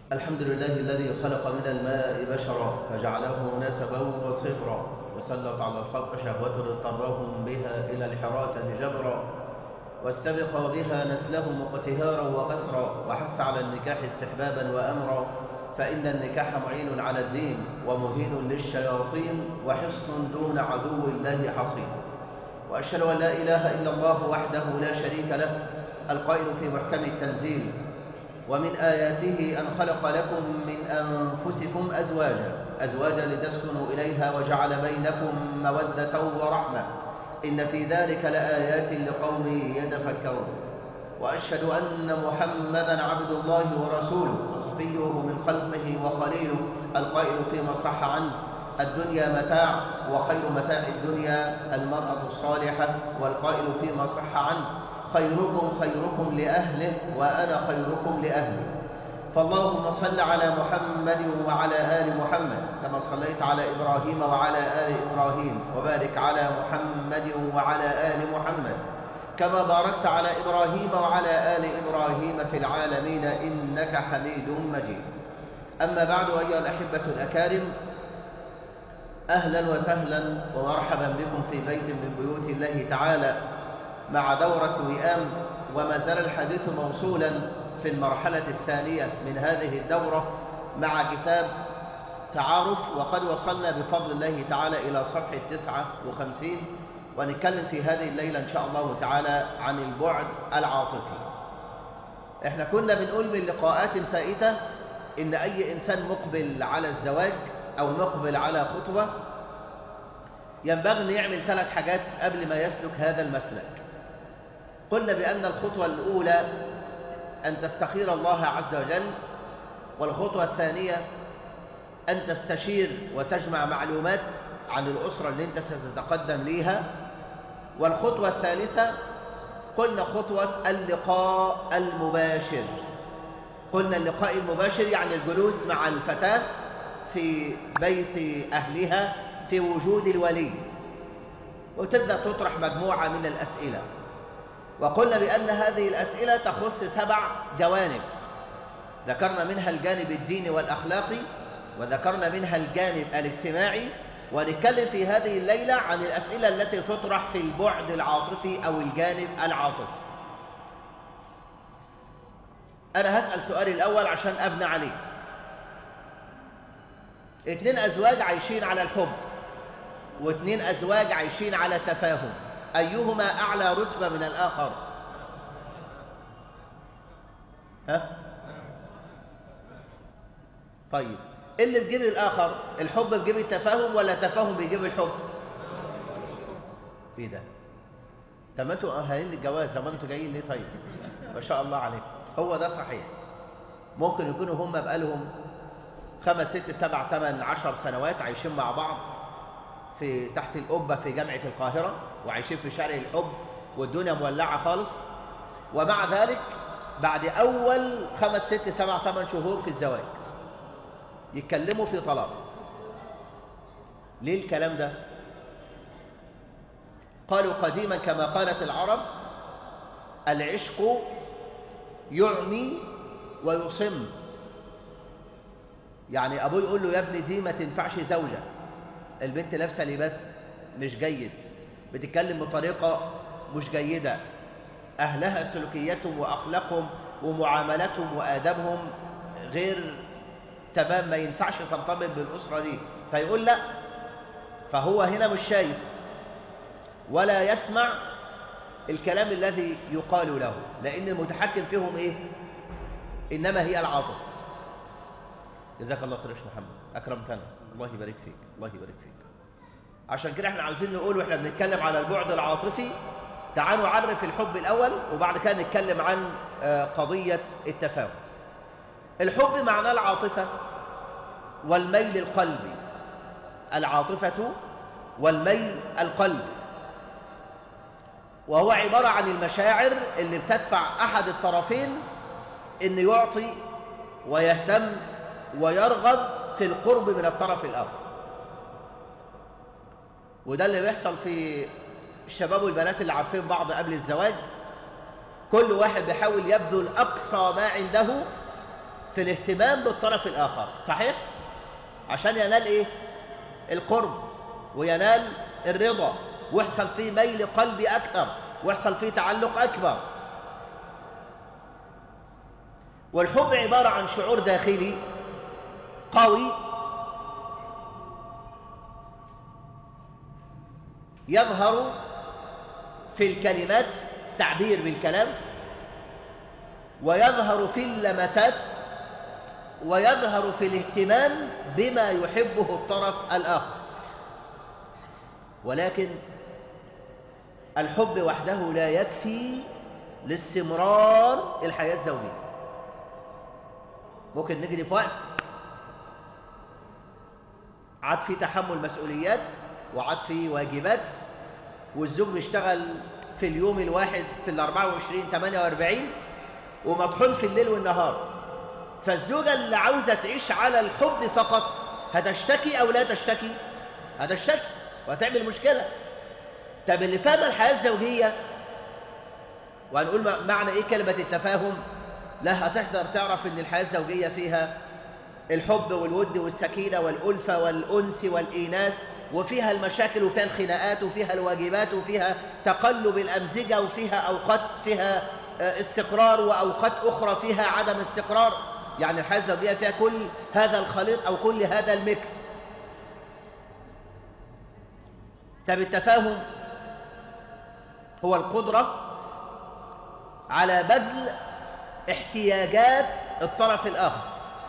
الحمد لله الذي خلق من الماء بشرا فجعله نسبا وصهرا وسلط على الخلق شهوة اضطرهم بها إلى الحراثة جبرا واستبق بها نسلهم اقتهارا وقسرا وحث على النكاح استحبابا وأمرا فإن النكاح معين على الدين ومهين للشياطين وحصن دون عدو الله حصين وأشهد أن لا إله إلا الله وحده لا شريك له القائل في محكم التنزيل ومن آياته أن خلق لكم من أنفسكم أزواجا أزواجا لتسكنوا إليها وجعل بينكم مودة ورحمة إن في ذلك لآيات لقوم يتفكرون وأشهد أن محمدا عبد الله ورسوله وصفيه من خلقه وخليله القائل فيما صح عنه الدنيا متاع وخير متاع الدنيا المرأة الصالحة والقائل فيما صح عنه خيركم خيركم لأهله وأنا خيركم لأهلي فاللهم صل على محمد وعلى آل محمد كما صليت على إبراهيم وعلى آل إبراهيم وبارك على محمد وعلى آل محمد كما باركت على إبراهيم وعلى آل إبراهيم في العالمين إنك حميد مجيد أما بعد أيها الأحبة الأكارم أهلا وسهلا ومرحبا بكم في بيت من بيوت الله تعالى مع دورة وئام وما زال الحديث موصولا في المرحلة الثانية من هذه الدورة مع كتاب تعارف وقد وصلنا بفضل الله تعالى إلى صفحة 59 ونتكلم في هذه الليلة إن شاء الله تعالى عن البعد العاطفي احنا كنا بنقول من لقاءات فائتة إن أي إنسان مقبل على الزواج أو مقبل على خطبة ينبغي أن يعمل ثلاث حاجات قبل ما يسلك هذا المسلك قلنا بأن الخطوة الأولى أن تستخير الله عز وجل والخطوة الثانية أن تستشير وتجمع معلومات عن الأسرة اللي أنت ستتقدم ليها والخطوة الثالثة قلنا خطوة اللقاء المباشر قلنا اللقاء المباشر يعني الجلوس مع الفتاة في بيت أهلها في وجود الولي وتبدأ تطرح مجموعة من الأسئلة وقلنا بأن هذه الأسئلة تخص سبع جوانب ذكرنا منها الجانب الديني والأخلاقي وذكرنا منها الجانب الاجتماعي ونتكلم في هذه الليلة عن الأسئلة التي تطرح في البعد العاطفي أو الجانب العاطفي أنا هسأل سؤالي الأول عشان أبنى عليه اتنين أزواج عايشين على الحب واتنين أزواج عايشين على تفاهم أيهما أعلى رتبة من الآخر ها طيب اللي بيجيب الآخر الحب بيجيب التفاهم ولا التفاهم بيجيب الحب ايه ده طب ما انتوا اهالين الجواز طب انتوا جايين ليه طيب ما شاء الله عليكم هو ده صحيح ممكن يكونوا هم بقالهم خمس ست سبع ثمان عشر سنوات عايشين مع بعض في تحت القبة في جامعة القاهرة وعايشين في شارع الحب والدنيا مولعة خالص ومع ذلك بعد أول خمس ست سبع ثمان شهور في الزواج يتكلموا في طلاق ليه الكلام ده قالوا قديما كما قالت العرب العشق يعمي ويصم يعني أبوه يقول له يا ابني دي ما تنفعش زوجة البنت لابسه لباس مش جيد بتتكلم بطريقة مش جيدة أهلها سلوكياتهم وأخلاقهم ومعاملاتهم وآدابهم غير تمام ما ينفعش تنطبق بالأسرة دي فيقول لا فهو هنا مش شايف ولا يسمع الكلام الذي يقال له لأن المتحكم فيهم إيه إنما هي العاطفة جزاك الله خير يا محمد أكرمتنا الله يبارك فيك الله يبارك فيك عشان كده احنا عاوزين نقول واحنا بنتكلم على البعد العاطفي تعالوا نعرف الحب الأول وبعد كده نتكلم عن قضية التفاهم الحب معناه العاطفة والميل القلبي العاطفة والميل القلبي وهو عبارة عن المشاعر اللي بتدفع أحد الطرفين إن يعطي ويهتم ويرغب في القرب من الطرف الآخر وده اللي بيحصل في الشباب والبنات اللي عارفين بعض قبل الزواج كل واحد بيحاول يبذل أقصى ما عنده في الاهتمام بالطرف الآخر صحيح؟ عشان ينال إيه؟ القرب وينال الرضا ويحصل فيه ميل قلبي أكثر ويحصل فيه تعلق أكبر والحب عبارة عن شعور داخلي قوي يظهر في الكلمات تعبير بالكلام ويظهر في اللمسات ويظهر في الاهتمام بما يحبه الطرف الآخر ولكن الحب وحده لا يكفي لاستمرار الحياة الزوجية ممكن نجري في وقت عاد في تحمل مسؤوليات وعاد في واجبات والزوج بيشتغل في اليوم الواحد في ال 24 48 ومطحون في الليل والنهار فالزوجة اللي عاوزة تعيش على الحب فقط هتشتكي أو لا تشتكي هتشتكي وهتعمل مشكلة طب اللي فاهم الحياة الزوجية وهنقول معنى إيه كلمة التفاهم لا هتحضر تعرف إن الحياة الزوجية فيها الحب والود والسكينة والألفة والأنس والإيناس وفيها المشاكل وفيها الخناقات وفيها الواجبات وفيها تقلب الأمزجة وفيها أوقات فيها استقرار وأوقات أخرى فيها عدم استقرار يعني الحياة الزوجية فيها كل هذا الخليط أو كل هذا الميكس طب التفاهم هو القدرة على بذل احتياجات الطرف الآخر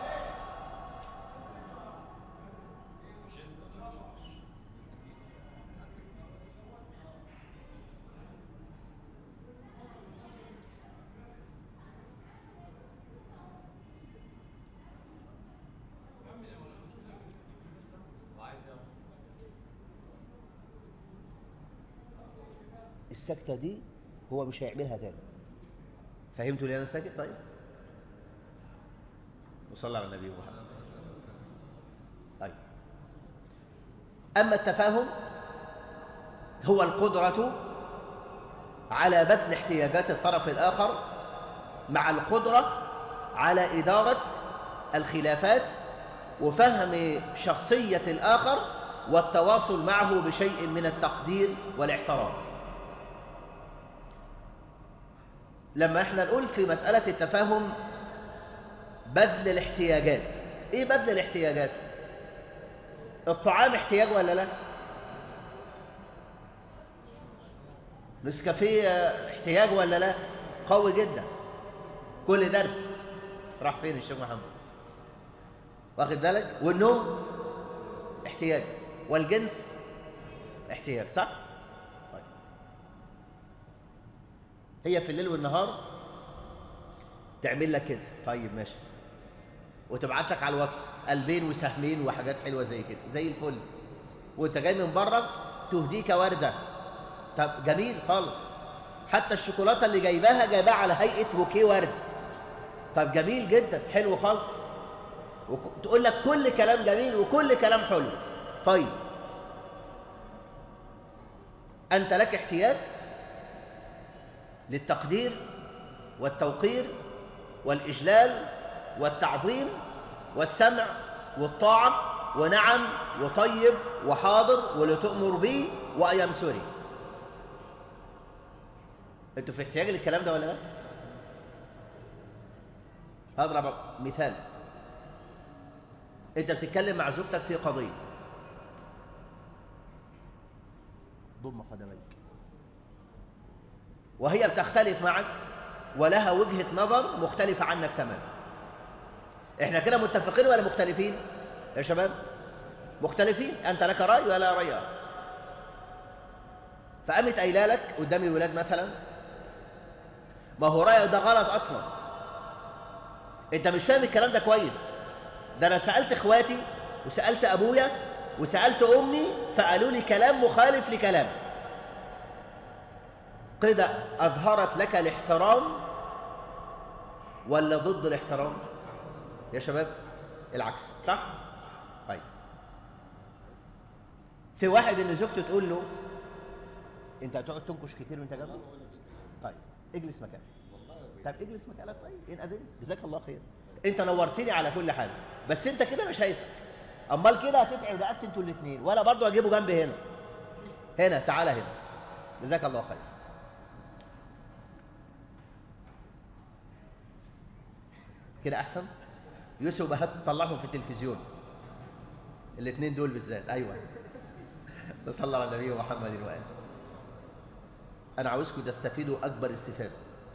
السكتة دي هو مش هيعملها تاني فهمتوا ليه أنا ساكت طيب وصلى على النبي محمد طيب أما التفاهم هو القدرة على بذل احتياجات الطرف الآخر مع القدرة على إدارة الخلافات وفهم شخصية الآخر والتواصل معه بشيء من التقدير والاحترام لما احنا نقول في مسألة التفاهم بذل الاحتياجات ايه بذل الاحتياجات الطعام احتياج ولا لا نسكافيه احتياج ولا لا قوي جدا كل درس راح فين الشيخ محمد واخد بالك والنوم احتياج والجنس احتياج صح طيب. هي في الليل والنهار تعمل لك كده طيب ماشي وتبعت لك على الواتس قلبين وسهمين وحاجات حلوه زي كده زي الفل وانت جاي من بره تهديك ورده طب جميل خالص حتى الشوكولاته اللي جايباها جايباها على هيئه بوكيه ورد طب جميل جدا حلو خالص وتقول لك كل كلام جميل وكل كلام حلو طيب أنت لك احتياج للتقدير والتوقير والإجلال والتعظيم والسمع والطاعة ونعم وطيب وحاضر ولتؤمر به وأيام سوري أنتوا في احتياج للكلام ده ولا لا؟ هضرب مثال انت بتتكلم مع زوجتك في قضية ضم قدميك وهي بتختلف معك ولها وجهة نظر مختلفة عنك تماما احنا كده متفقين ولا مختلفين يا شباب مختلفين انت لك رأي ولا رأي آخر فقامت قايله لك قدام الولاد مثلا ما هو رأيك ده غلط اصلا انت مش فاهم الكلام ده كويس ده انا سألت اخواتي وسألت ابويا وسألت امي فقالوا لي كلام مخالف لكلام كده اظهرت لك الاحترام ولا ضد الاحترام يا شباب العكس صح طيب في واحد ان زوجته تقول له انت هتقعد تنكش كتير وانت جنبه طيب اجلس مكانك طب اجلس مكانك طيب ايه الأذن جزاك الله خير انت نورتني على كل حال بس انت كده انا شايفك امال كده هتتعب رقبتي انتوا الاثنين وانا برضو اجيبه جنبي هنا هنا تعالى هنا جزاك الله خير كده احسن يوسف بهات طلعهم في التلفزيون الاثنين دول بالذات ايوه نصلي على النبي محمد واله انا عاوزكم تستفيدوا اكبر استفاده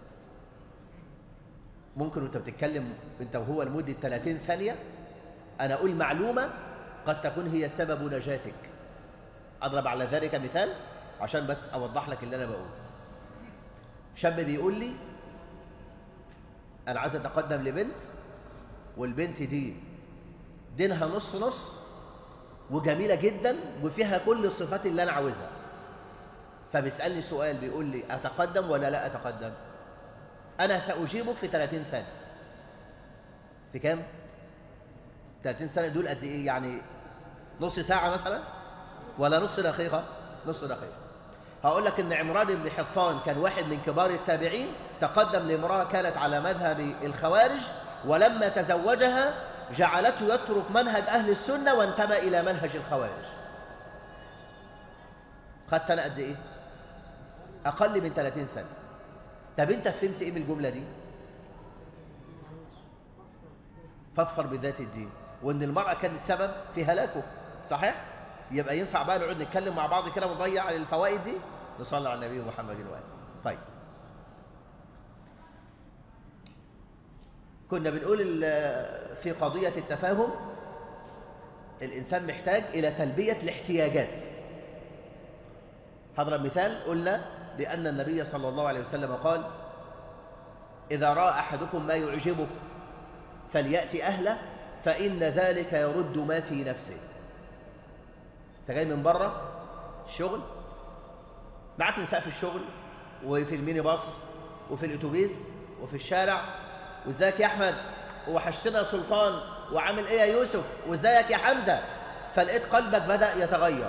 ممكن وانت بتتكلم انت وهو لمده 30 ثانيه انا اقول معلومه قد تكون هي سبب نجاتك اضرب على ذلك مثال عشان بس اوضح لك اللي انا بقوله شاب بيقول لي انا عايز اتقدم لبنت والبنت دي دينها نص نص وجميلة جدا وفيها كل الصفات اللي أنا عاوزها فبيسألني سؤال بيقول لي أتقدم ولا لا أتقدم أنا سأجيبك في 30 ثانية في كام؟ 30 ثانية دول قد إيه يعني نص ساعة مثلا ولا نص دقيقة نص دقيقة هقول لك ان عمران بن حطان كان واحد من كبار التابعين تقدم لامرأة كانت على مذهب الخوارج ولما تزوجها جعلته يترك منهج أهل السنة وانتمى إلى منهج الخوارج خدت أنا قد إيه؟ أقل من 30 سنة طب أنت فهمت إيه من الجملة دي؟ فاظفر بذات الدين وإن المرأة كانت سبب في هلاكه صحيح؟ يبقى ينفع بقى نقعد نتكلم مع بعض كده ونضيع الفوائد دي نصلي على النبي محمد وآله طيب كنا بنقول في قضية التفاهم الإنسان محتاج إلى تلبية الاحتياجات هضرب مثال قلنا بأن النبي صلى الله عليه وسلم قال إذا رأى أحدكم ما يعجبه فليأتي أهله فإن ذلك يرد ما في نفسه أنت جاي من بره الشغل معك نساء في الشغل وفي الميني باص وفي الأتوبيس وفي الشارع وازيك يا احمد وحشتنا سلطان وعامل ايه يا يوسف وازيك يا حمزه فلقيت قلبك بدا يتغير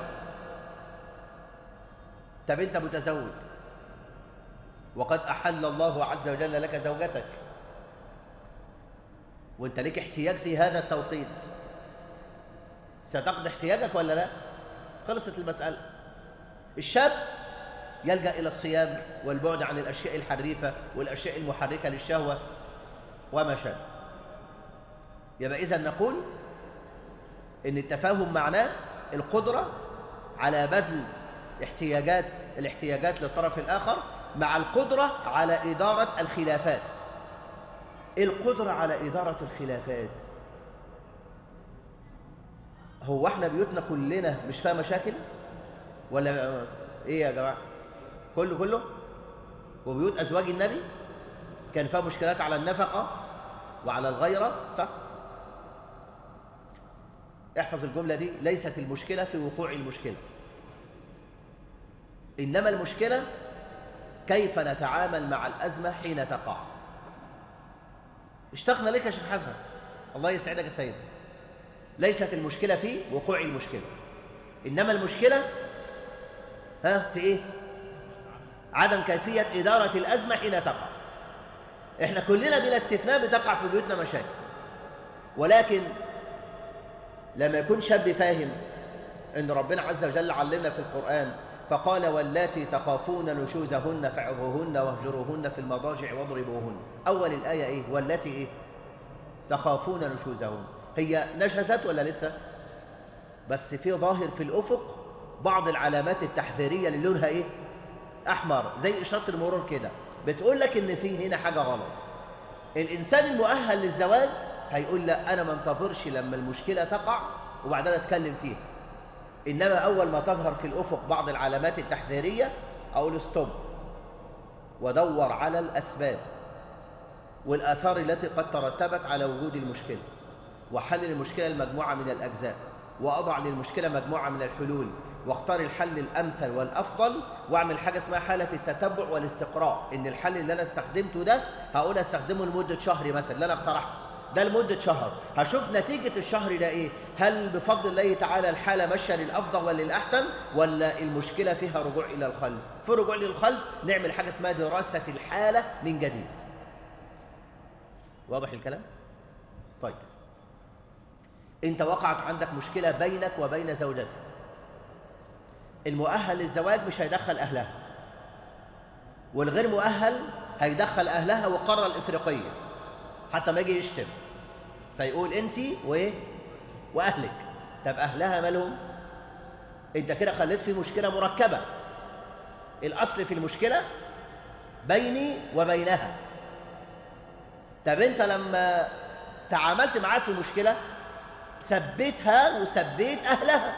طب انت متزوج وقد احل الله عز وجل لك زوجتك وانت لك احتياج في هذا التوقيت ستقضي احتياجك ولا لا خلصت المساله الشاب يلجا الى الصيام والبعد عن الاشياء الحريفه والاشياء المحركه للشهوه وما شابه يبقى إذا نقول إن التفاهم معناه القدرة على بذل احتياجات الاحتياجات للطرف الآخر مع القدرة على إدارة الخلافات القدرة على إدارة الخلافات هو احنا بيوتنا كلنا مش فيها مشاكل ولا ايه يا جماعة كله كله وبيوت أزواج النبي كان فيها مشكلات على النفقة وعلى الغيرة صح؟ احفظ الجملة دي ليست المشكلة في وقوع المشكلة إنما المشكلة كيف نتعامل مع الأزمة حين تقع اشتقنا لك يا شيخ حسن الله يسعدك يا سيدي ليست المشكلة في وقوع المشكلة إنما المشكلة ها في إيه؟ عدم كيفية إدارة الأزمة حين تقع احنا كلنا بلا استثناء بتقع في بيوتنا مشاكل ولكن لما يكون شاب فاهم ان ربنا عز وجل علمنا في القرآن فقال واللاتي تخافون نشوزهن فعظوهن واهجروهن في المضاجع واضربوهن أول الآية إيه واللاتي إيه تخافون نشوزهن هي نشزت ولا لسه بس في ظاهر في الأفق بعض العلامات التحذيرية اللي لونها إيه أحمر زي إشارة المرور كده بتقول لك ان في هنا حاجة غلط الإنسان المؤهل للزواج هيقول لا أنا ما انتظرش لما المشكلة تقع وبعدين أتكلم فيها إنما أول ما تظهر في الأفق بعض العلامات التحذيرية أقول ستوب ودور على الأسباب والآثار التي قد ترتبت على وجود المشكلة وحل المشكلة المجموعة من الأجزاء وأضع للمشكلة مجموعة من الحلول واختار الحل الأمثل والأفضل واعمل حاجة اسمها حالة التتبع والاستقراء إن الحل اللي أنا استخدمته ده هقول استخدمه لمدة شهر مثلا اللي أنا اقترحته ده لمدة شهر هشوف نتيجة الشهر ده إيه هل بفضل الله تعالى الحالة ماشية للأفضل ولا للأحسن ولا المشكلة فيها رجوع إلى الخلف في رجوع للخلف نعمل حاجة اسمها دراسة الحالة من جديد واضح الكلام؟ طيب انت وقعت عندك مشكلة بينك وبين زوجتك المؤهل للزواج مش هيدخل أهلها والغير مؤهل هيدخل أهلها والقارة الإفريقية حتى ما يجي يشتم فيقول أنت وإيه وأهلك طب أهلها مالهم أنت كده خليت في مشكلة مركبة الأصل في المشكلة بيني وبينها طب أنت لما تعاملت معاها في مشكلة سبيتها وسبيت أهلها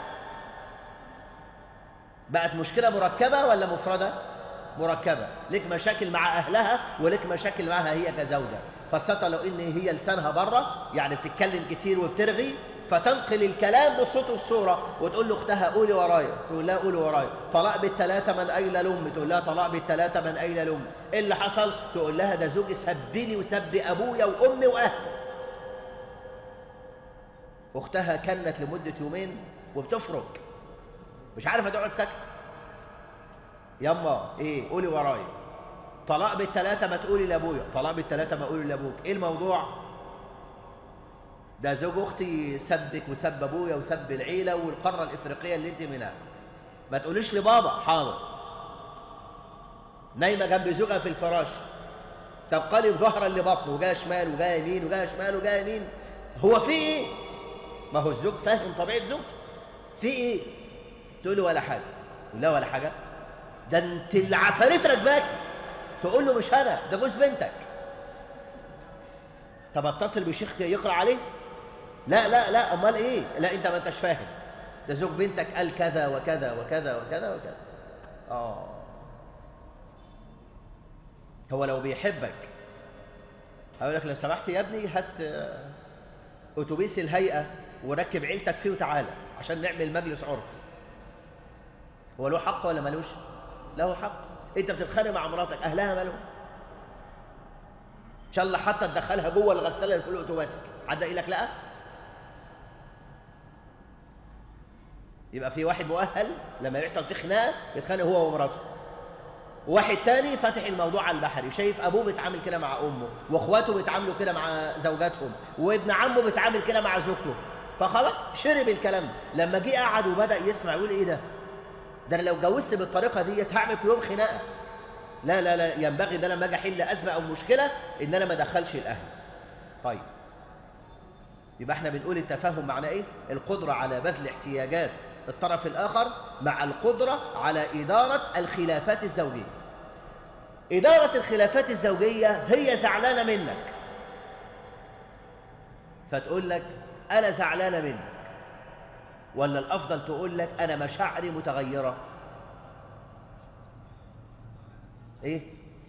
بقت مشكلة مركبة ولا مفردة؟ مركبة لك مشاكل مع أهلها ولك مشاكل معها هي كزوجة خاصة لو إن هي لسانها بره يعني بتتكلم كتير وبترغي فتنقل الكلام بالصوت والصورة وتقول له اختها قولي ورايا تقول لها قولي ورايا طلاق بالثلاثة من أين لأم تقول لها طلاق بالثلاثة من أين لأم إيه اللي حصل تقول لها ده زوجي سبني وسب أبويا وأمي وأهلي أختها كانت لمدة يومين وبتفرك مش عارفة تقعد ساكتة يما ايه قولي ورايا طلاق بالثلاثة ما تقولي لابويا طلاق بالثلاثة ما قولي لابوك ايه الموضوع ده زوج اختي سبك وسب ابويا وسب العيلة والقارة الافريقية اللي انت منها ما تقوليش لبابا حاضر نايمة جنب زوجها في الفراش تبقى ظهرا لبطنه وجايه شمال وجايه يمين وجايه شمال وجايه يمين هو في ايه ما هو الزوج فاهم طبيعة زوجته في ايه تقول له ولا حاجة لا ولا حاجة ده انت العفاريت راكباك تقول له مش انا ده جوز بنتك طب اتصل بشيخ يقرا عليه لا لا لا امال ايه لا انت ما انتش فاهم ده زوج بنتك قال كذا وكذا وكذا وكذا وكذا اه هو لو بيحبك هقول لك لو سمحت يا ابني هات اتوبيس الهيئه وركب عيلتك فيه وتعالى عشان نعمل مجلس عرفي هو له حق ولا ملوش له حق انت بتتخانق مع مراتك اهلها مالهم ان شاء الله حتى تدخلها جوه الغساله الفول اوتوماتيك حد قال لك لا يبقى في واحد مؤهل لما يحصل في خناقه يتخانق هو ومراته وواحد تاني فاتح الموضوع على البحري شايف ابوه بيتعامل كده مع امه واخواته بيتعاملوا كده مع زوجاتهم وابن عمه بيتعامل كده مع زوجته فخلاص شرب الكلام لما جه قعد وبدا يسمع يقول ايه ده ده انا لو اتجوزت بالطريقه ديت هعمل في يوم خناقه لا لا لا ينبغي ان انا لما اجي احل ازمه او مشكله ان انا ما ادخلش الاهل طيب يبقى احنا بنقول التفاهم معناه ايه القدره على بذل احتياجات الطرف الاخر مع القدره على اداره الخلافات الزوجيه اداره الخلافات الزوجيه هي زعلانه منك فتقول لك انا زعلانه منك ولا الأفضل تقول لك أنا مشاعري متغيرة إيه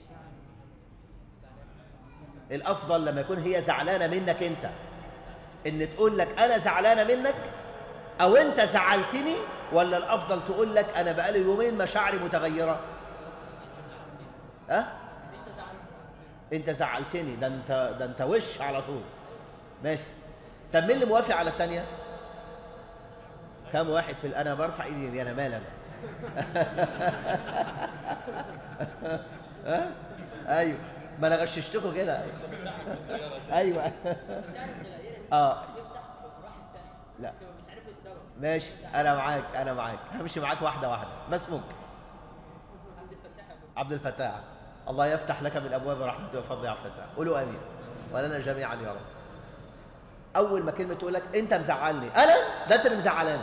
الأفضل لما يكون هي زعلانة منك أنت إن تقول لك أنا زعلانة منك أو أنت زعلتني ولا الأفضل تقول لك أنا بقالي يومين مشاعري متغيرة أه؟ أنت زعلتني ده أنت ده أنت وش على طول ماشي طب مين اللي موافق على الثانية؟ كم واحد في انا برفع ايدي انا مال انا ها ايوه ما انا غششتكم كده ايوه اه لا ماشي انا معاك انا معاك همشي معاك واحده واحده ما اسمك عبد الفتاح الله يفتح لك من ابواب رحمته وفضله يا عبد الفتاح قولوا امين ولنا جميعا يا رب اول ما كلمه تقول لك انت مزعلني انا ده انت اللي مزعلاني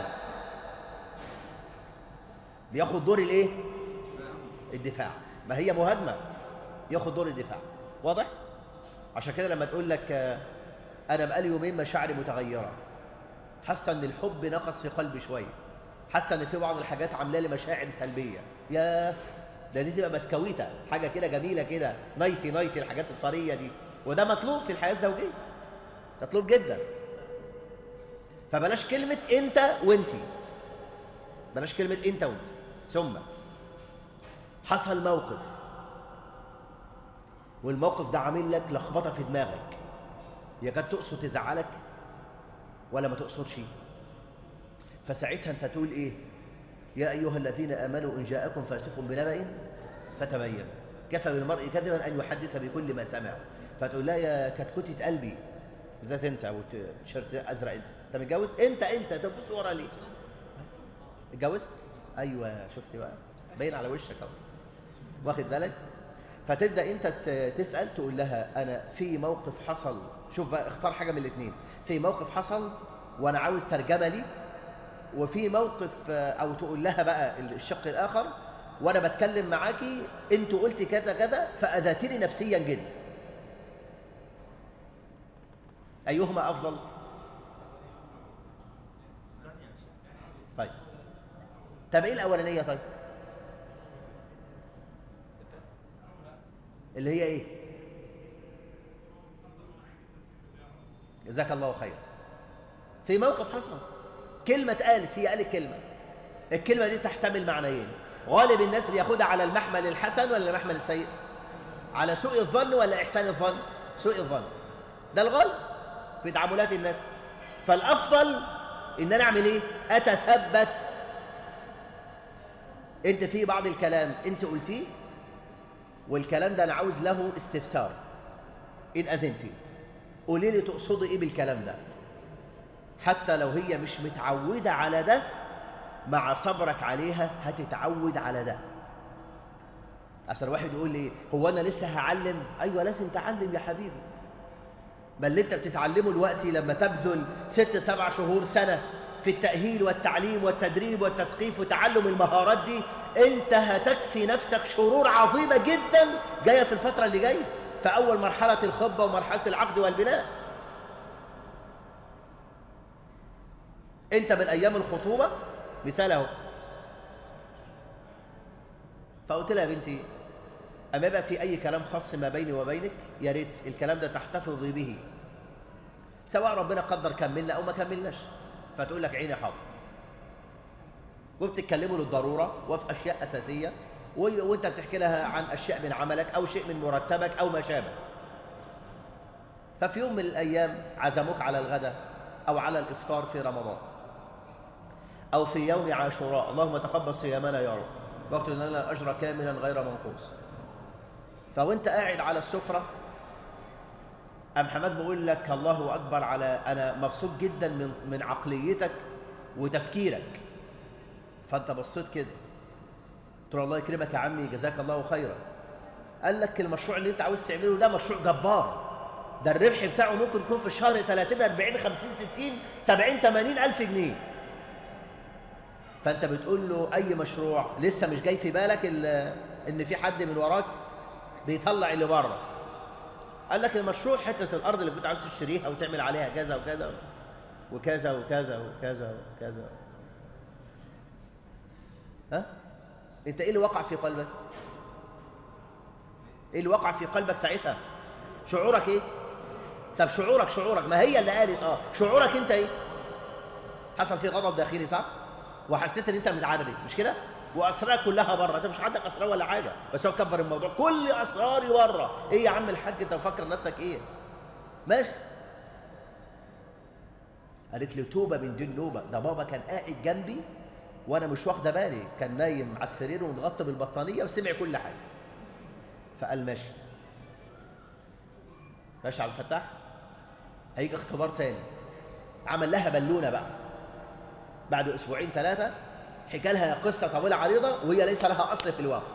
بياخد دور الايه الدفاع ما هي مهاجمه ياخد دور الدفاع واضح عشان كده لما تقول لك انا بقالي يومين مشاعري متغيره حاسه ان الحب نقص في قلبي شويه حاسه ان في بعض الحاجات عامله لي مشاعر سلبيه يا ده دي تبقى بسكويته حاجه كده جميله كده نايتي نايتي الحاجات الطريه دي وده مطلوب في الحياه الزوجيه مطلوب جدا فبلاش كلمه انت وانتي بلاش كلمه انت وانت ثم حصل موقف والموقف ده عامل لك لخبطه في دماغك يا كانت تقصد تزعلك ولا ما تقصدش فساعتها انت تقول ايه يا ايها الذين امنوا ان جاءكم فاسق بنبأ فتبين كفى بالمرء كذبا ان يحدث بكل ما سمع فتقول لا يا كتكوتة قلبي بالذات انت ابو تيشيرت ازرق انت انت متجوز انت انت تبص ورا ليه اتجوزت ايوه شفت بقى باين على وشك اهو واخد بالك فتبدا انت ت- تسال تقول لها انا في موقف حصل شوف بقى اختار حاجه من الاثنين في موقف حصل وانا عاوز ترجمه لي وفي موقف آه، او تقول لها بقى الشق الاخر وانا بتكلم معاكي انت قلتي كذا كذا فاذاتني نفسيا جدا ايهما افضل طيب طب ايه الاولانيه طيب اللي هي ايه جزاك الله خير في موقف حصل كلمة اتقالت هي قالت كلمة الكلمة دي تحتمل معنيين غالب الناس بياخدها على المحمل الحسن ولا المحمل السيء على سوء الظن ولا إحسان الظن سوء الظن ده الغالب في تعاملات الناس فالأفضل إن أنا أعمل إيه أتثبت أنت في بعض الكلام أنت قلتيه والكلام ده أنا عاوز له استفسار إن أذنتي قولي لي تقصدي إيه بالكلام ده حتى لو هي مش متعودة على ده مع صبرك عليها هتتعود على ده أصل واحد يقول لي هو أنا لسه هعلم أيوة لازم تعلم يا حبيبي ما اللي أنت بتتعلمه دلوقتي لما تبذل ست سبع شهور سنة في التأهيل والتعليم والتدريب والتثقيف وتعلم المهارات دي أنت هتكفي نفسك شرور عظيمة جدا جاية في الفترة اللي جاية في أول مرحلة الخطبة ومرحلة العقد والبناء انت من ايام الخطوبه مثال اهو فقلت لها يا بنتي اما يبقى في اي كلام خاص ما بيني وبينك يا ريت الكلام ده تحتفظي به سواء ربنا قدر كملنا او ما كملناش فتقول لك عيني حاضر وبتتكلموا للضروره وفي اشياء اساسيه و- وانت بتحكي لها عن اشياء من عملك او شيء من مرتبك او ما شابه ففي يوم من الايام عزموك على الغداء او على الافطار في رمضان أو في يوم عاشوراء اللهم تقبل صيامنا يا رب واكتب لنا الأجر كاملا غير منقوص فوانت قاعد على السفرة أم حماد بيقول لك الله أكبر على أنا مبسوط جدا من من عقليتك وتفكيرك فأنت بصيت كده قلت له الله يكرمك يا عمي جزاك الله خيرا قال لك المشروع اللي انت عاوز تعمله ده مشروع جبار ده الربح بتاعه ممكن يكون في الشهر 30 40 50 60 70 80 ألف جنيه فانت بتقول له اي مشروع لسه مش جاي في بالك ال- ان في حد من وراك بيطلع اللي بره قال لك المشروع حته الارض اللي كنت عاوز تشتريها وتعمل عليها كذا وكذا وكذا وكذا وكذا وكذا ها انت ايه اللي وقع في قلبك ايه اللي وقع في قلبك ساعتها شعورك ايه طب شعورك شعورك ما هي اللي قالت اه شعورك انت ايه حصل فيه غضب داخلي صح وحسيت ان انت متعري مش كده واسرارك كلها بره انت مش عندك اسرار ولا حاجه بس هو كبر الموضوع كل اسراري بره ايه يا عم الحاج انت مفكر نفسك ايه ماشي قالت لي توبه من دين نوبه ده بابا كان قاعد جنبي وانا مش واخده بالي كان نايم على السرير ومتغطى بالبطانيه وسمع كل حاجه فقال ماشي ماشي عبد الفتاح هيجي اختبار تاني عمل لها بالونه بقى بعد اسبوعين ثلاثه حكى لها قصه طويله عريضه وهي ليس لها اصل في الواقع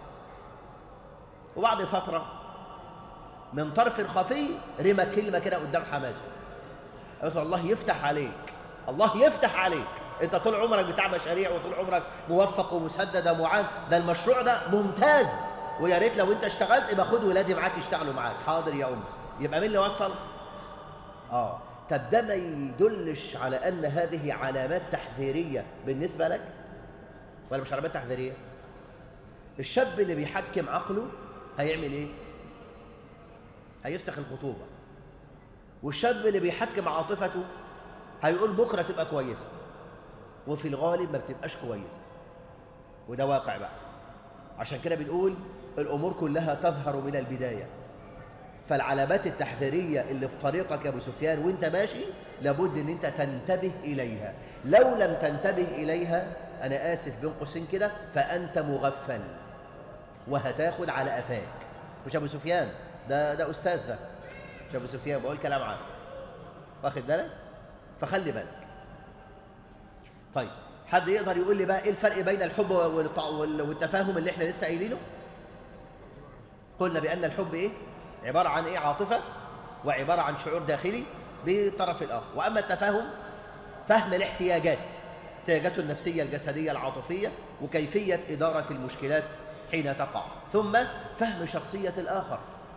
وبعد فتره من طرف خفي رمى كلمه كده قدام حماته قالت له الله يفتح عليك الله يفتح عليك انت طول عمرك بتاع مشاريع وطول عمرك موفق ومسدد ومعاد ده المشروع ده ممتاز ويا ريت لو انت اشتغلت يبقى خد ولادي معاك يشتغلوا معاك حاضر يا ام يبقى مين اللي وصل اه طب ده ما يدلش على ان هذه علامات تحذيريه بالنسبه لك ولا مش علامات تحذيريه الشاب اللي بيحكم عقله هيعمل ايه هيفسخ الخطوبه والشاب اللي بيحكم عاطفته هيقول بكره تبقى كويسه وفي الغالب ما بتبقاش كويسه وده واقع بقى عشان كده بنقول الامور كلها تظهر من البدايه فالعلامات التحذيريه اللي في طريقك يا ابو سفيان وانت ماشي لابد ان انت تنتبه اليها لو لم تنتبه اليها انا اسف بين قوسين كده فانت مغفل وهتاخد على قفاك مش ابو سفيان ده ده استاذ ده مش ابو سفيان بقول كلام عنه واخد بالك فخلي بالك طيب حد يقدر يقول لي بقى ايه الفرق بين الحب والط- وال- والتفاهم اللي احنا لسه قايلينه قلنا بان الحب ايه عباره عن ايه عاطفه وعباره عن شعور داخلي بالطرف الاخر واما التفاهم فهم الاحتياجات احتياجاته النفسيه الجسديه العاطفيه وكيفيه اداره المشكلات حين تقع ثم فهم شخصيه الاخر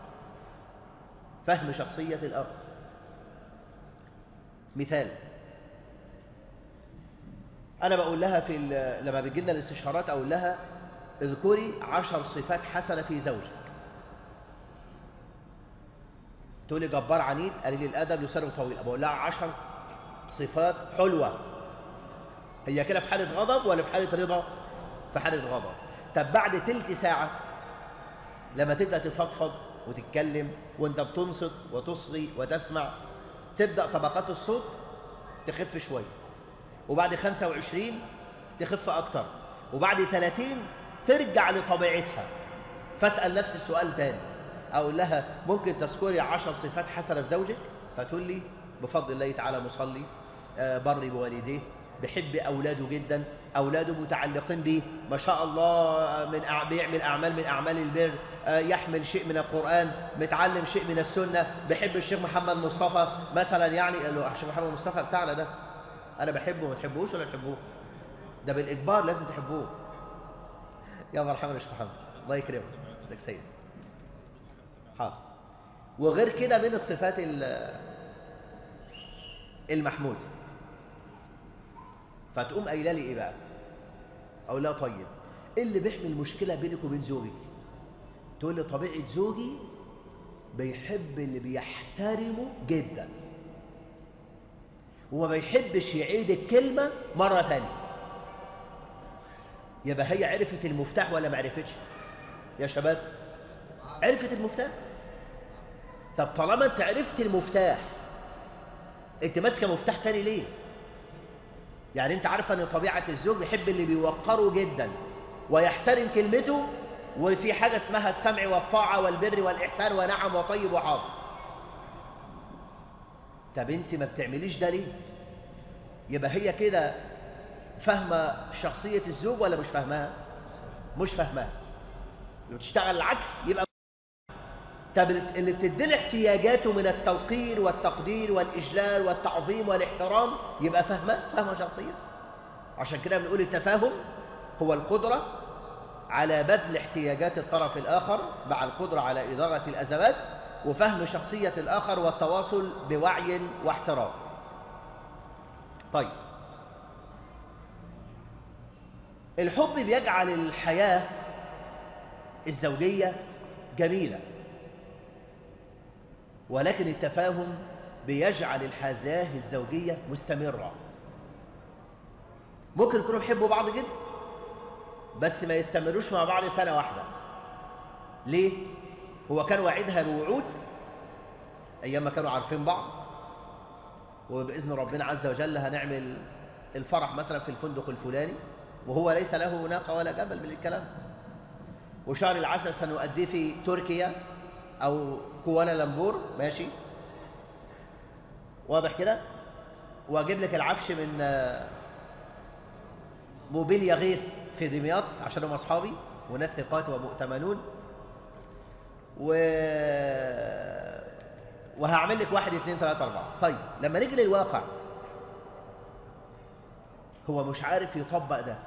فهم شخصيه الاخر مثال أنا بقول لها في ال- لما بتجي لنا الاستشارات أقول لها اذكري عشر صفات حسنة في زوجك تقول لي جبار عنيد قليل الأدب لسانه طويل بقول لها عشر صفات حلوة هي كده في حالة غضب ولا في حالة رضا؟ في حالة غضب طب بعد تلت ساعة لما تبدأ تفضفض وتتكلم وانت بتنصت وتصغي وتسمع تبدأ طبقات الصوت تخف شوية وبعد 25 تخف أكتر وبعد 30 ترجع لطبيعتها فاسأل نفس السؤال تاني أقول لها ممكن تذكري عشر صفات حسنة في زوجك فتقول لي بفضل الله تعالى مصلي آه، بر بوالديه بحب أولاده جدا أولاده متعلقين به ما شاء الله من أع- بيعمل أعمال من أعمال البر آه، يحمل شيء من القرآن متعلم شيء من السنة بحب الشيخ محمد مصطفى مثلا يعني قال له الشيخ محمد مصطفى بتاعنا ده أنا بحبه ما تحبوش ولا تحبوه ده بالإجبار لازم تحبوه يا مرحبا يا شيخ محمد الله يكرمك ازيك سيد حاضر وغير كده من الصفات ال- المحمودة فتقوم قايله لي ايه بقى اقول لها طيب ايه اللي بيحمل مشكله بينك وبين زوجك تقول لي طبيعه زوجي بيحب اللي بيحترمه جدا وما بيحبش يعيد الكلمه مره ثانيه يبقى هي عرفت المفتاح ولا ما عرفتش يا شباب عرفت المفتاح طب طالما انت عرفت المفتاح انت ماسكه مفتاح تاني ليه يعني انت عارفه ان طبيعه الزوج يحب اللي بيوقره جدا ويحترم كلمته وفي حاجه اسمها السمع والطاعه والبر والاحسان ونعم وطيب وحاضر طب انت ما بتعمليش ده ليه يبقى هي كده فاهمه شخصيه الزوج ولا مش فاهماها مش فاهماها لو تشتغل العكس يبقى طب اللي بتدينا احتياجاته من التوقير والتقدير والإجلال والتعظيم والاحترام يبقى فاهمة فاهمة شخصيته عشان كده بنقول التفاهم هو القدرة على بذل احتياجات الطرف الآخر مع القدرة على إدارة الأزمات وفهم شخصية الآخر والتواصل بوعي واحترام طيب الحب بيجعل الحياة الزوجية جميلة ولكن التفاهم بيجعل الحياة الزوجية مستمرة ممكن يكونوا بيحبوا بعض جدا بس ما يستمروش مع بعض سنة واحدة ليه؟ هو كان وعدها بوعود أيام ما كانوا عارفين بعض وبإذن ربنا عز وجل هنعمل الفرح مثلا في الفندق الفلاني وهو ليس له ناقة ولا جبل من الكلام وشهر العسل سنؤديه في تركيا أو كوالالمبور ماشي واضح كده واجيب لك العفش من آه، موبيليا غيث في دمياط عشان هم اصحابي وناس ثقات ومؤتمنون و وهعمل لك واحد اثنين ثلاثة أربعة طيب لما نيجي للواقع هو مش عارف يطبق ده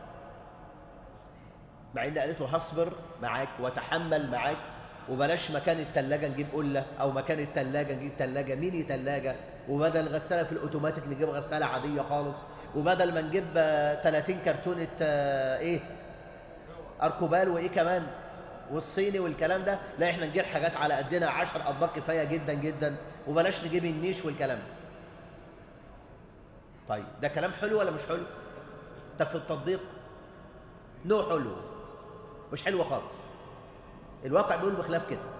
مع ان قالت له هصبر معاك واتحمل معاك وبلاش مكان التلاجة نجيب قلة أو مكان التلاجة نجيب تلاجة ميني تلاجة وبدل الغسالة في الأوتوماتيك نجيب غسالة عادية خالص وبدل ما نجيب آه، 30 كرتونة آه، إيه أركوبال وإيه كمان والصيني والكلام ده لا إحنا نجيب حاجات على قدنا 10 أطباق كفاية جدا جدا وبلاش نجيب النيش والكلام ده طيب ده كلام حلو ولا مش حلو؟ طب في التطبيق نوع حلو مش حلو خالص الواقع بيقول بخلاف كده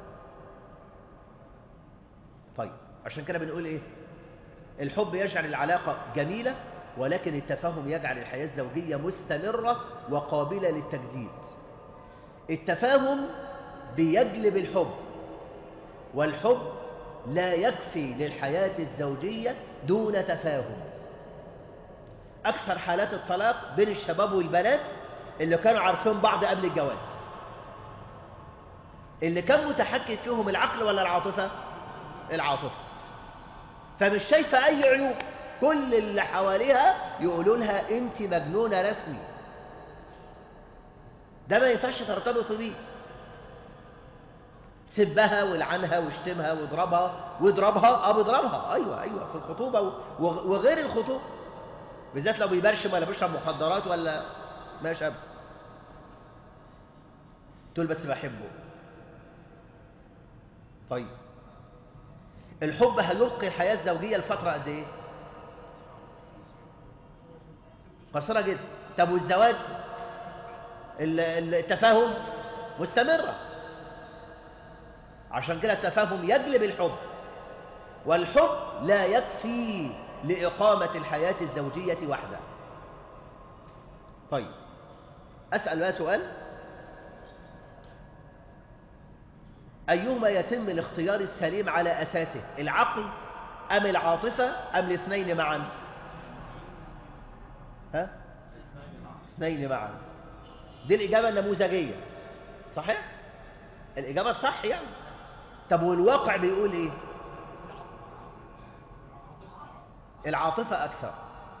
طيب عشان كده بنقول ايه الحب يجعل العلاقة جميلة ولكن التفاهم يجعل الحياة الزوجية مستمرة وقابلة للتجديد التفاهم بيجلب الحب والحب لا يكفي للحياة الزوجية دون تفاهم أكثر حالات الطلاق بين الشباب والبنات اللي كانوا عارفين بعض قبل الجواز اللي كان متحكم فيهم العقل ولا العاطفة العاطفة فمش شايفة أي عيوب كل اللي حواليها يقولوا لها أنت مجنونة رسمي ده ما ينفعش ترتبط بيه سبها والعنها واشتمها واضربها واضربها اه بيضربها ايوه ايوه في الخطوبه وغير الخطوبه بالذات لو بيبرشم ولا بيشرب مخدرات ولا ما شابه تقول بس بحبه طيب الحب هيبقي الحياة الزوجية لفترة قد ايه قصيرة جدا طب والزواج التفاهم مستمرة عشان كده التفاهم يجلب الحب والحب لا يكفي لإقامة الحياة الزوجية وحدها طيب أسأل بقى سؤال أيهما يتم الاختيار السليم على أساسه العقل أم العاطفة أم الاثنين معا ها اثنين معا دي الإجابة النموذجية صحيح الإجابة الصح يعني طب والواقع بيقول إيه العاطفة أكثر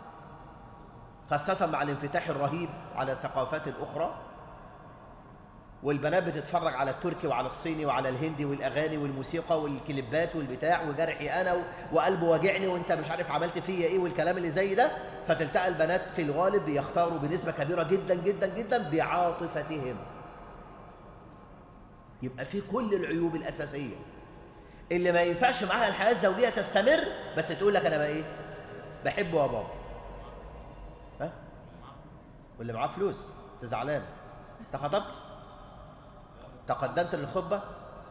خاصة مع الانفتاح الرهيب على الثقافات الأخرى والبنات بتتفرج على التركي وعلى الصيني وعلى الهندي والأغاني والموسيقى والكليبات والبتاع وجرحي أنا وقلبه واجعني وانت مش عارف عملت فيا ايه والكلام اللي زي ده فتلتقى البنات في الغالب بيختاروا بنسبة كبيرة جدا جدا جدا بعاطفتهم يبقى في كل العيوب الأساسية اللي ما ينفعش معاها الحياة الزوجية تستمر بس تقول لك أنا بقى إيه بحبه يا بابا ها واللي معاه فلوس تزعلان انت خطبت تقدمت للخطبة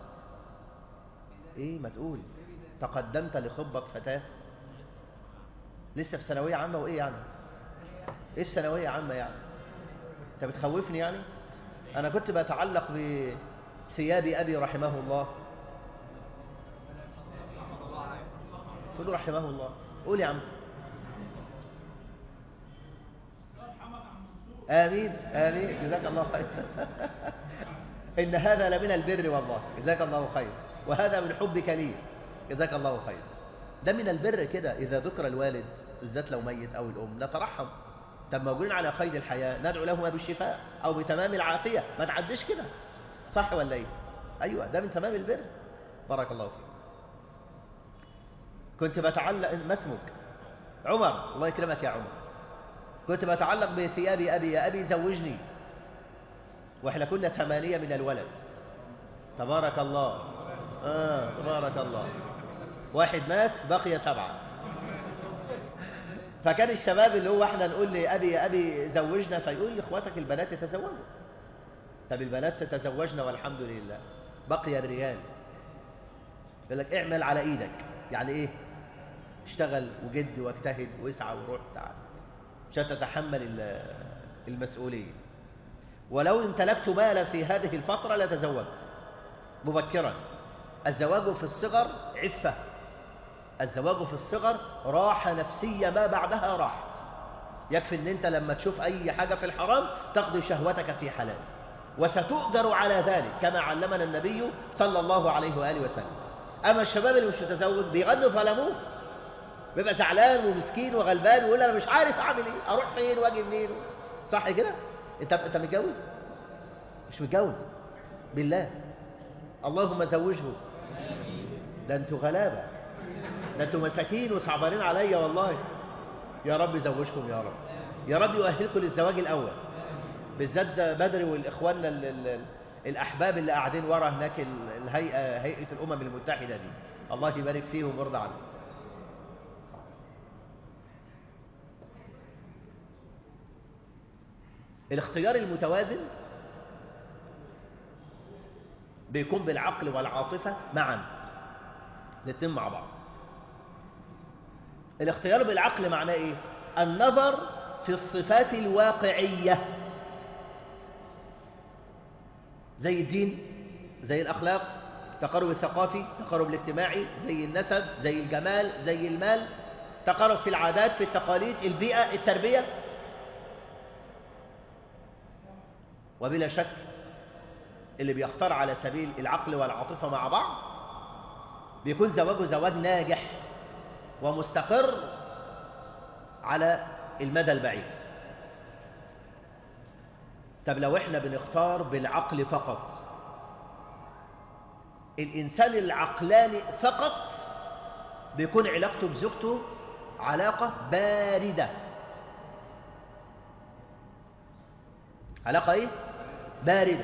ايه ما تقول تقدمت لخطبة فتاة لسه في ثانوية عامة وايه يعني ايه في ثانوية عامة يعني انت بتخوفني يعني انا كنت بتعلق بثياب ابي رحمه الله تقول له رحمه الله قول يا عم آمين آمين جزاك الله خير إن هذا لمن البر والله جزاك الله خير وهذا من حبك لي جزاك الله خير ده من البر كده إذا ذكر الوالد بالذات لو ميت أو الأم نترحم طب موجودين على قيد الحياة ندعو لهما بالشفاء أو بتمام العافية ما تعديش كده صح ولا إيه أيوة ده من تمام البر بارك الله فيك كنت بتعلق ما اسمك عمر الله يكرمك يا عمر كنت بتعلق بثياب أبي يا أبي زوجني وإحنا كنا ثمانية من الولد تبارك الله آه تبارك الله واحد مات بقي سبعة فكان الشباب اللي هو احنا نقول لأبي يا أبي زوجنا فيقول لإخواتك البنات يتزوجوا طب البنات تتزوجنا والحمد لله بقي الرجال يقول لك اعمل على ايدك يعني ايه اشتغل وجد واجتهد واسعى وروح تعال عشان تتحمل المسؤولية ولو امتلكت مالا في هذه الفترة لتزوجت مبكرا الزواج في الصغر عفة الزواج في الصغر راحة نفسية ما بعدها راحة يكفي ان انت لما تشوف اي حاجة في الحرام تقضي شهوتك في حلال وستؤجر على ذلك كما علمنا النبي صلى الله عليه وآله وسلم أما الشباب اللي مش متزوج بيغنوا ظلموه بيبقى زعلان ومسكين وغلبان ويقول انا مش عارف اعمل ايه اروح فين واجي منين صح كده انت انت متجوز مش متجوز بالله اللهم زوجه ده انتوا غلابه ده انتوا مساكين وصعبانين عليا والله يا رب زوجكم يا رب يا رب يؤهلكم للزواج الاول بالذات بدري والاخواننا ال ال الاحباب اللي قاعدين ورا هناك الهيئه هيئه الامم المتحده دي الله يبارك فيهم ويرضى عنهم الاختيار المتوازن بيكون بالعقل والعاطفة معا الاثنين مع بعض الاختيار بالعقل معناه ايه النظر في الصفات الواقعية زي الدين زي الأخلاق تقارب الثقافي تقارب الاجتماعي زي النسب زي الجمال زي المال تقارب في العادات في التقاليد البيئة التربية وبلا شك اللي بيختار على سبيل العقل والعاطفة مع بعض بيكون زواجه زواج ناجح ومستقر على المدى البعيد طب لو احنا بنختار بالعقل فقط الإنسان العقلاني فقط بيكون علاقته بزوجته علاقة باردة علاقة ايه؟ باردة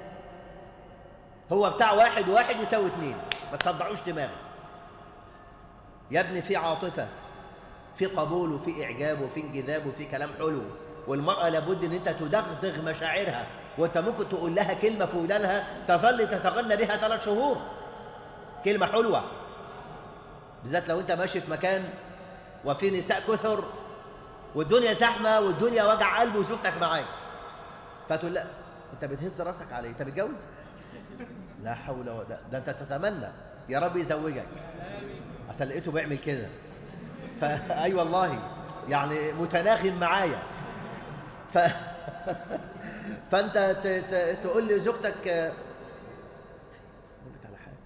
هو بتاع واحد واحد يساوي اتنين ما تصدعوش دماغي يا ابني في عاطفة في قبول وفي إعجاب وفي انجذاب وفي كلام حلو والمرأة لابد ان انت تدغدغ مشاعرها وانت ممكن تقول لها كلمة في ودانها تظل تتغنى بها ثلاث شهور كلمة حلوة بالذات لو انت ماشي في مكان وفي نساء كثر والدنيا زحمة والدنيا وجع قلب وزوجتك معاك فتقول لا انت بتهز راسك عليه انت متجوز لا حول ولا ده انت تتمنى يا رب يزوجك عشان لقيته بيعمل كده فا اي والله يعني متناغم معايا ف... فانت ت... ت... تقول لزوجتك اقول لك على حاجه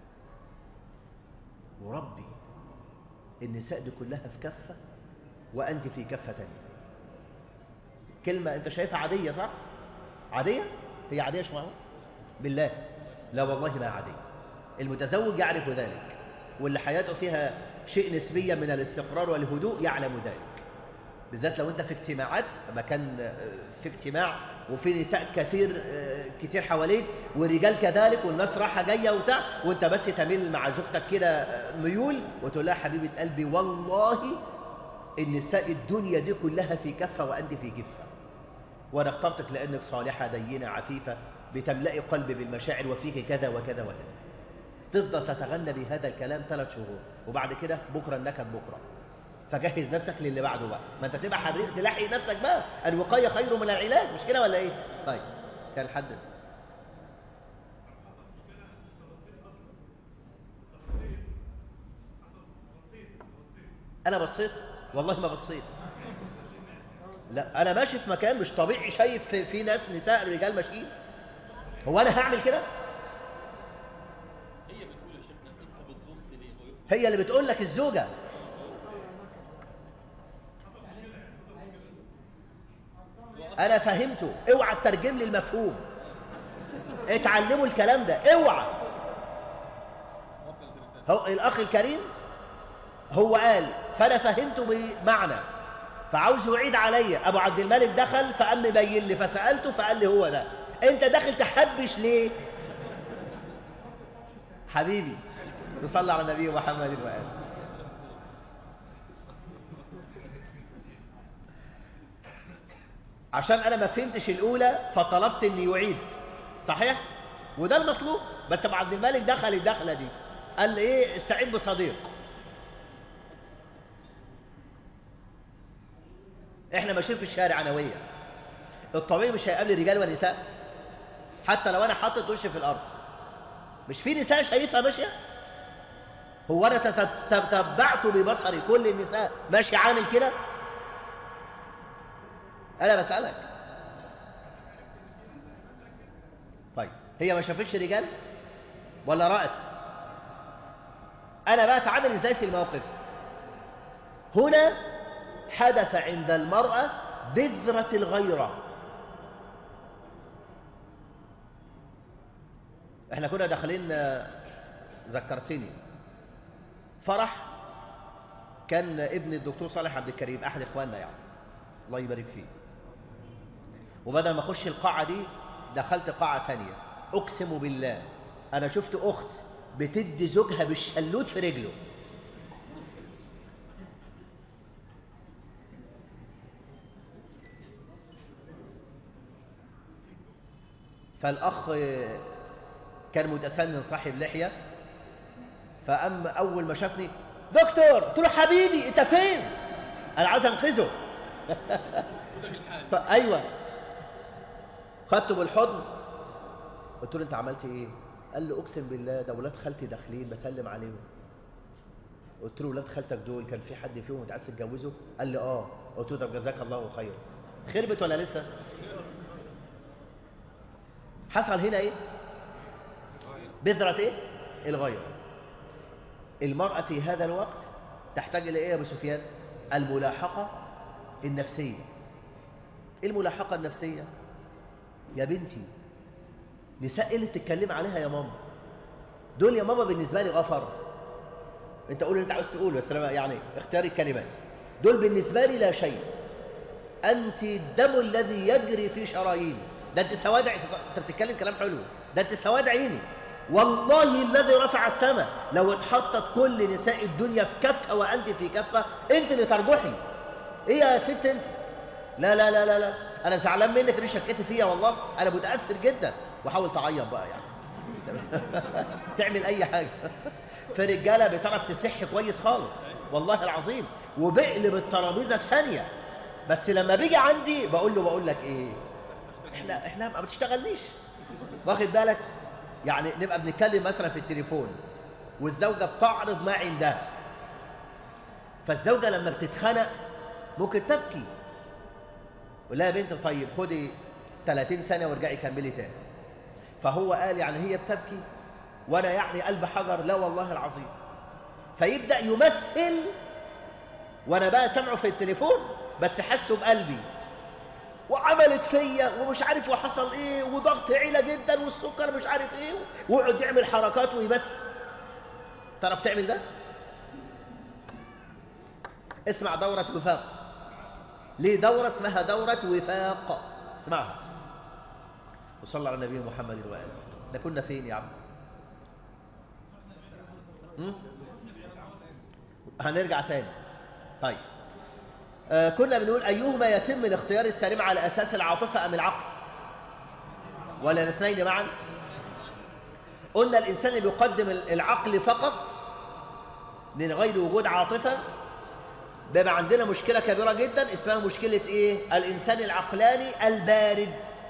وربي النساء دي كلها في كفه وانت في كفه ثانيه كلمه انت شايفها عاديه صح عاديه هي عاديه شو معه بالله لا والله ما عاديه المتزوج يعرف ذلك واللي حياته فيها شيء نسبيا من الاستقرار والهدوء يعلم ذلك بالذات لو انت في اجتماعات مكان في اجتماع وفي نساء كثير كتير حواليك ورجال كذلك والناس رايحه جايه وبتاع وانت بس تميل مع زوجتك كده ميول وتقول لها حبيبه قلبي والله النساء الدنيا دي كلها في كفه وانت في كفه وانا اخترتك لانك صالحه دينه عفيفه بتملئي قلبي بالمشاعر وفيك كذا وكذا وكذا تفضل تتغنى بهذا الكلام ثلاث شهور وبعد كده بكره النكد بكره فجهز نفسك للي بعده بقى ما انت تبقى حريق تلاحق نفسك بقى الوقايه خير من العلاج مش كده ولا ايه طيب كان حد انا بصيت والله ما بصيت لا انا ماشي في مكان مش طبيعي شايف في, في ناس نساء رجال ماشيين هو انا هعمل كده هي بتقول يا شيخنا انت بتبص ليه هي اللي بتقول لك الزوجه انا فهمته اوعى تترجم لي المفهوم اتعلموا الكلام ده اوعى هو الاخ الكريم هو قال فانا فهمته بمعنى فعاوز يعيد عليا ابو عبد الملك دخل فقام مبين لي فسالته فقال لي هو ده انت داخل تحبش ليه حبيبي تصلي على النبي محمد واله عشان انا ما فهمتش الاولى فطلبت ان يعيد صحيح وده المطلوب بس ابو عبد الملك دخل الدخله دي قال لي ايه استعين بصديق احنا ماشيين في الشارع نوية الطبيعي مش هيقابل رجال ونساء حتى لو انا حاطط وشي في الارض مش في نساء شايفها ماشيه هو انا تتبعت ببصري كل النساء ماشي عامل كده انا بسالك طيب هي ما شافتش رجال ولا رأت انا بقى اتعامل ازاي في الموقف هنا حدث عند المرأة بذرة الغيرة احنا كنا داخلين ذكرتني فرح كان ابن الدكتور صالح عبد الكريم احد اخواننا يعني الله يبارك فيه وبدل ما اخش القاعه دي دخلت قاعه ثانيه اقسم بالله انا شفت اخت بتدي زوجها بالشلوت في رجله فالاخ كان متسنن صاحب لحيه فأما أول ما شافني دكتور قلت له حبيبي أنت فين؟ أنا عاوز أنقذه فأيوه خدته بالحضن قلت له أنت عملت إيه؟ قال له اقسم بالله ده ولاد خالتي داخلين بسلم عليهم قلت له ولاد خالتك دول كان في حد فيهم انت عايز تتجوزه قال لي اه قلت له طب جزاك الله خير خربت ولا لسه حصل هنا ايه بذرة ايه الغير المرأة في هذا الوقت تحتاج الى ايه يا ابو سفيان الملاحقة النفسية ايه الملاحقة النفسية يا بنتي نساء ايه اللي بتتكلم عليها يا ماما دول يا ماما بالنسبة لي غفر انت قول اللي انت عاوز تقوله بس انا يعني اختار الكلمات دول بالنسبة لي لا شيء انت الدم الذي يجري في شراييني ده انت سواد ع- انت بتتكلم كلام حلو ده انت سواد عيني والله الذي رفع السماء لو اتحطت كل نساء الدنيا في كفة وانت في كفة انت اللي ترجحي ايه يا ست انت لا لا لا لا لا انا زعلان منك ليه شكيتي فيا والله انا متاثر جدا وحاول تعيط بقى يعني تعمل اي حاجه في رجاله بتعرف تسح كويس خالص والله العظيم وبقلب الترابيزه في ثانيه بس لما بيجي عندي بقول له بقول لك ايه احنا احنا ما بتشتغلنيش واخد بالك يعني نبقى بنتكلم مثلا في التليفون والزوجه بتعرض ما عندها فالزوجه لما بتتخنق ممكن تبكي ولا يا بنت طيب خدي 30 سنه وارجعي كملي تاني فهو قال يعني هي بتبكي وانا يعني قلب حجر لا والله العظيم فيبدا يمثل وانا بقى سامعه في التليفون بس حسه بقلبي وعملت فيا ومش عارف وحصل ايه وضغط عيله جدا والسكر مش عارف ايه ويقعد يعمل حركات ويبس تعرف تعمل ده اسمع دورة وفاق ليه دورة اسمها دورة وفاق اسمعها وصلى على النبي محمد وآله ده كنا فين يا عم هم؟ هنرجع تاني طيب آه كنا بنقول أيهما يتم الاختيار السليم على أساس العاطفة أم العقل ولا الاثنين معا قلنا الإنسان اللي بيقدم العقل فقط من غير وجود عاطفة بيبقى عندنا مشكلة كبيرة جدا اسمها مشكلة ايه الانسان العقلاني البارد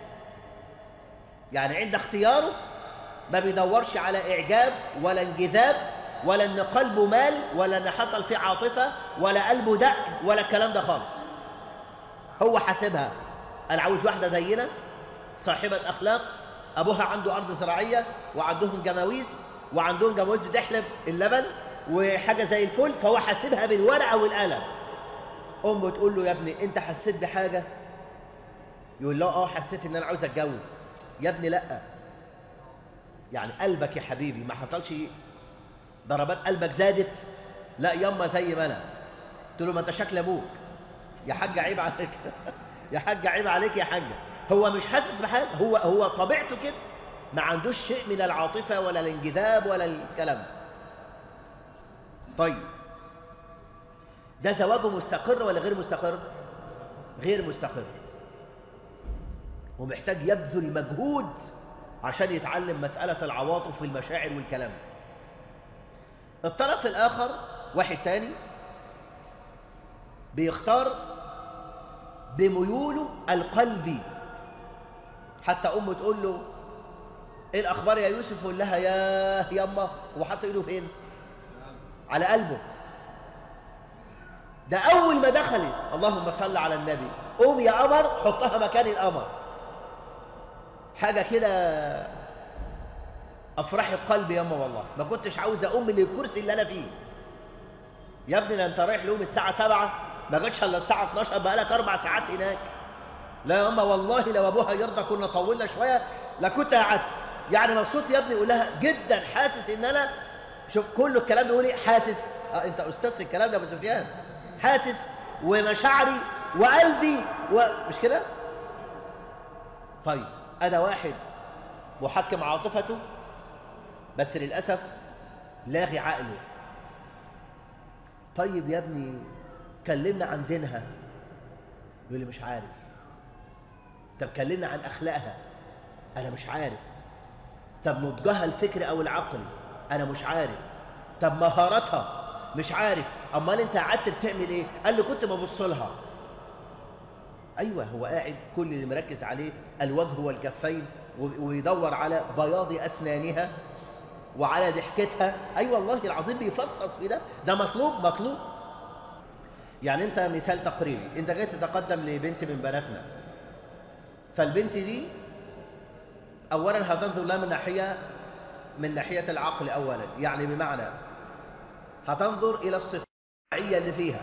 يعني عند اختياره ما بيدورش على اعجاب ولا انجذاب ولا ان قلبه مال ولا ان حصل فيه عاطفة ولا قلبه دق ولا الكلام ده خالص هو حاسبها انا عاوز واحدة زينا صاحبة اخلاق ابوها عنده ارض زراعية وعندهم جماويز وعندهم جماويز بتحلب اللبن وحاجة زي الفل فهو حاسبها بالورقة والقلم أمه تقول له يا ابني أنت حسيت بحاجة يقول له آه حسيت إن أنا عاوز أتجوز يا ابني لأ يعني قلبك يا حبيبي ما حصلش ضربات قلبك زادت لا يما زي ما أنا قلت له ما أنت شكل أبوك يا حاج عيب عليك يا حاج عيب عليك يا حاجة هو مش حاسس بحاجة هو هو طبيعته كده ما عندوش شيء من العاطفة ولا الانجذاب ولا الكلام ده طيب ده زواجه مستقر ولا غير مستقر غير مستقر ومحتاج يبذل مجهود عشان يتعلم مسألة العواطف والمشاعر والكلام الطرف الآخر واحد تاني بيختار بميوله القلبي حتى أمه تقول له ايه الأخبار يا يوسف يقول لها يا يما هو حاطط ايده فين على قلبه ده أول ما دخلت اللهم صل على النبي قوم يا قمر حطها مكان القمر حاجة كده أفرح القلب ياما والله ما كنتش عاوز أقوم من الكرسي اللي أنا فيه يا ابني ده أنت رايح لهم الساعة سبعة ما جاتش إلا الساعة 12 بقالك أربع ساعات هناك لا يا أما والله لو أبوها يرضى كنا طولنا شوية لكنت قعدت يعني مبسوط يا ابني يقول لها جدا حاسس إن أنا شوف كل الكلام بيقول ايه حاسس اه انت استاذ في الكلام ده ابو سفيان حاسس ومشاعري وقلبي ومش كده طيب انا واحد محكم عاطفته بس للاسف لاغي عقله طيب يا ابني كلمنا عن دينها يقول لي مش عارف طب كلمنا عن اخلاقها انا مش عارف طب نضجها الفكري او العقلي انا مش عارف طب مهاراتها مش عارف امال انت قعدت بتعمل ايه قال لي كنت ببص لها ايوه هو قاعد كل اللي مركز عليه الوجه والكفين ويدور على بياض اسنانها وعلى ضحكتها أي أيوة والله العظيم بيفصص في ده ده مطلوب مطلوب يعني أنت مثال تقريبي أنت جاي تتقدم لبنت من بناتنا فالبنت دي أولا هتنظر لها من ناحية من ناحية العقل أولا يعني بمعنى هتنظر إلى الصفات اللي فيها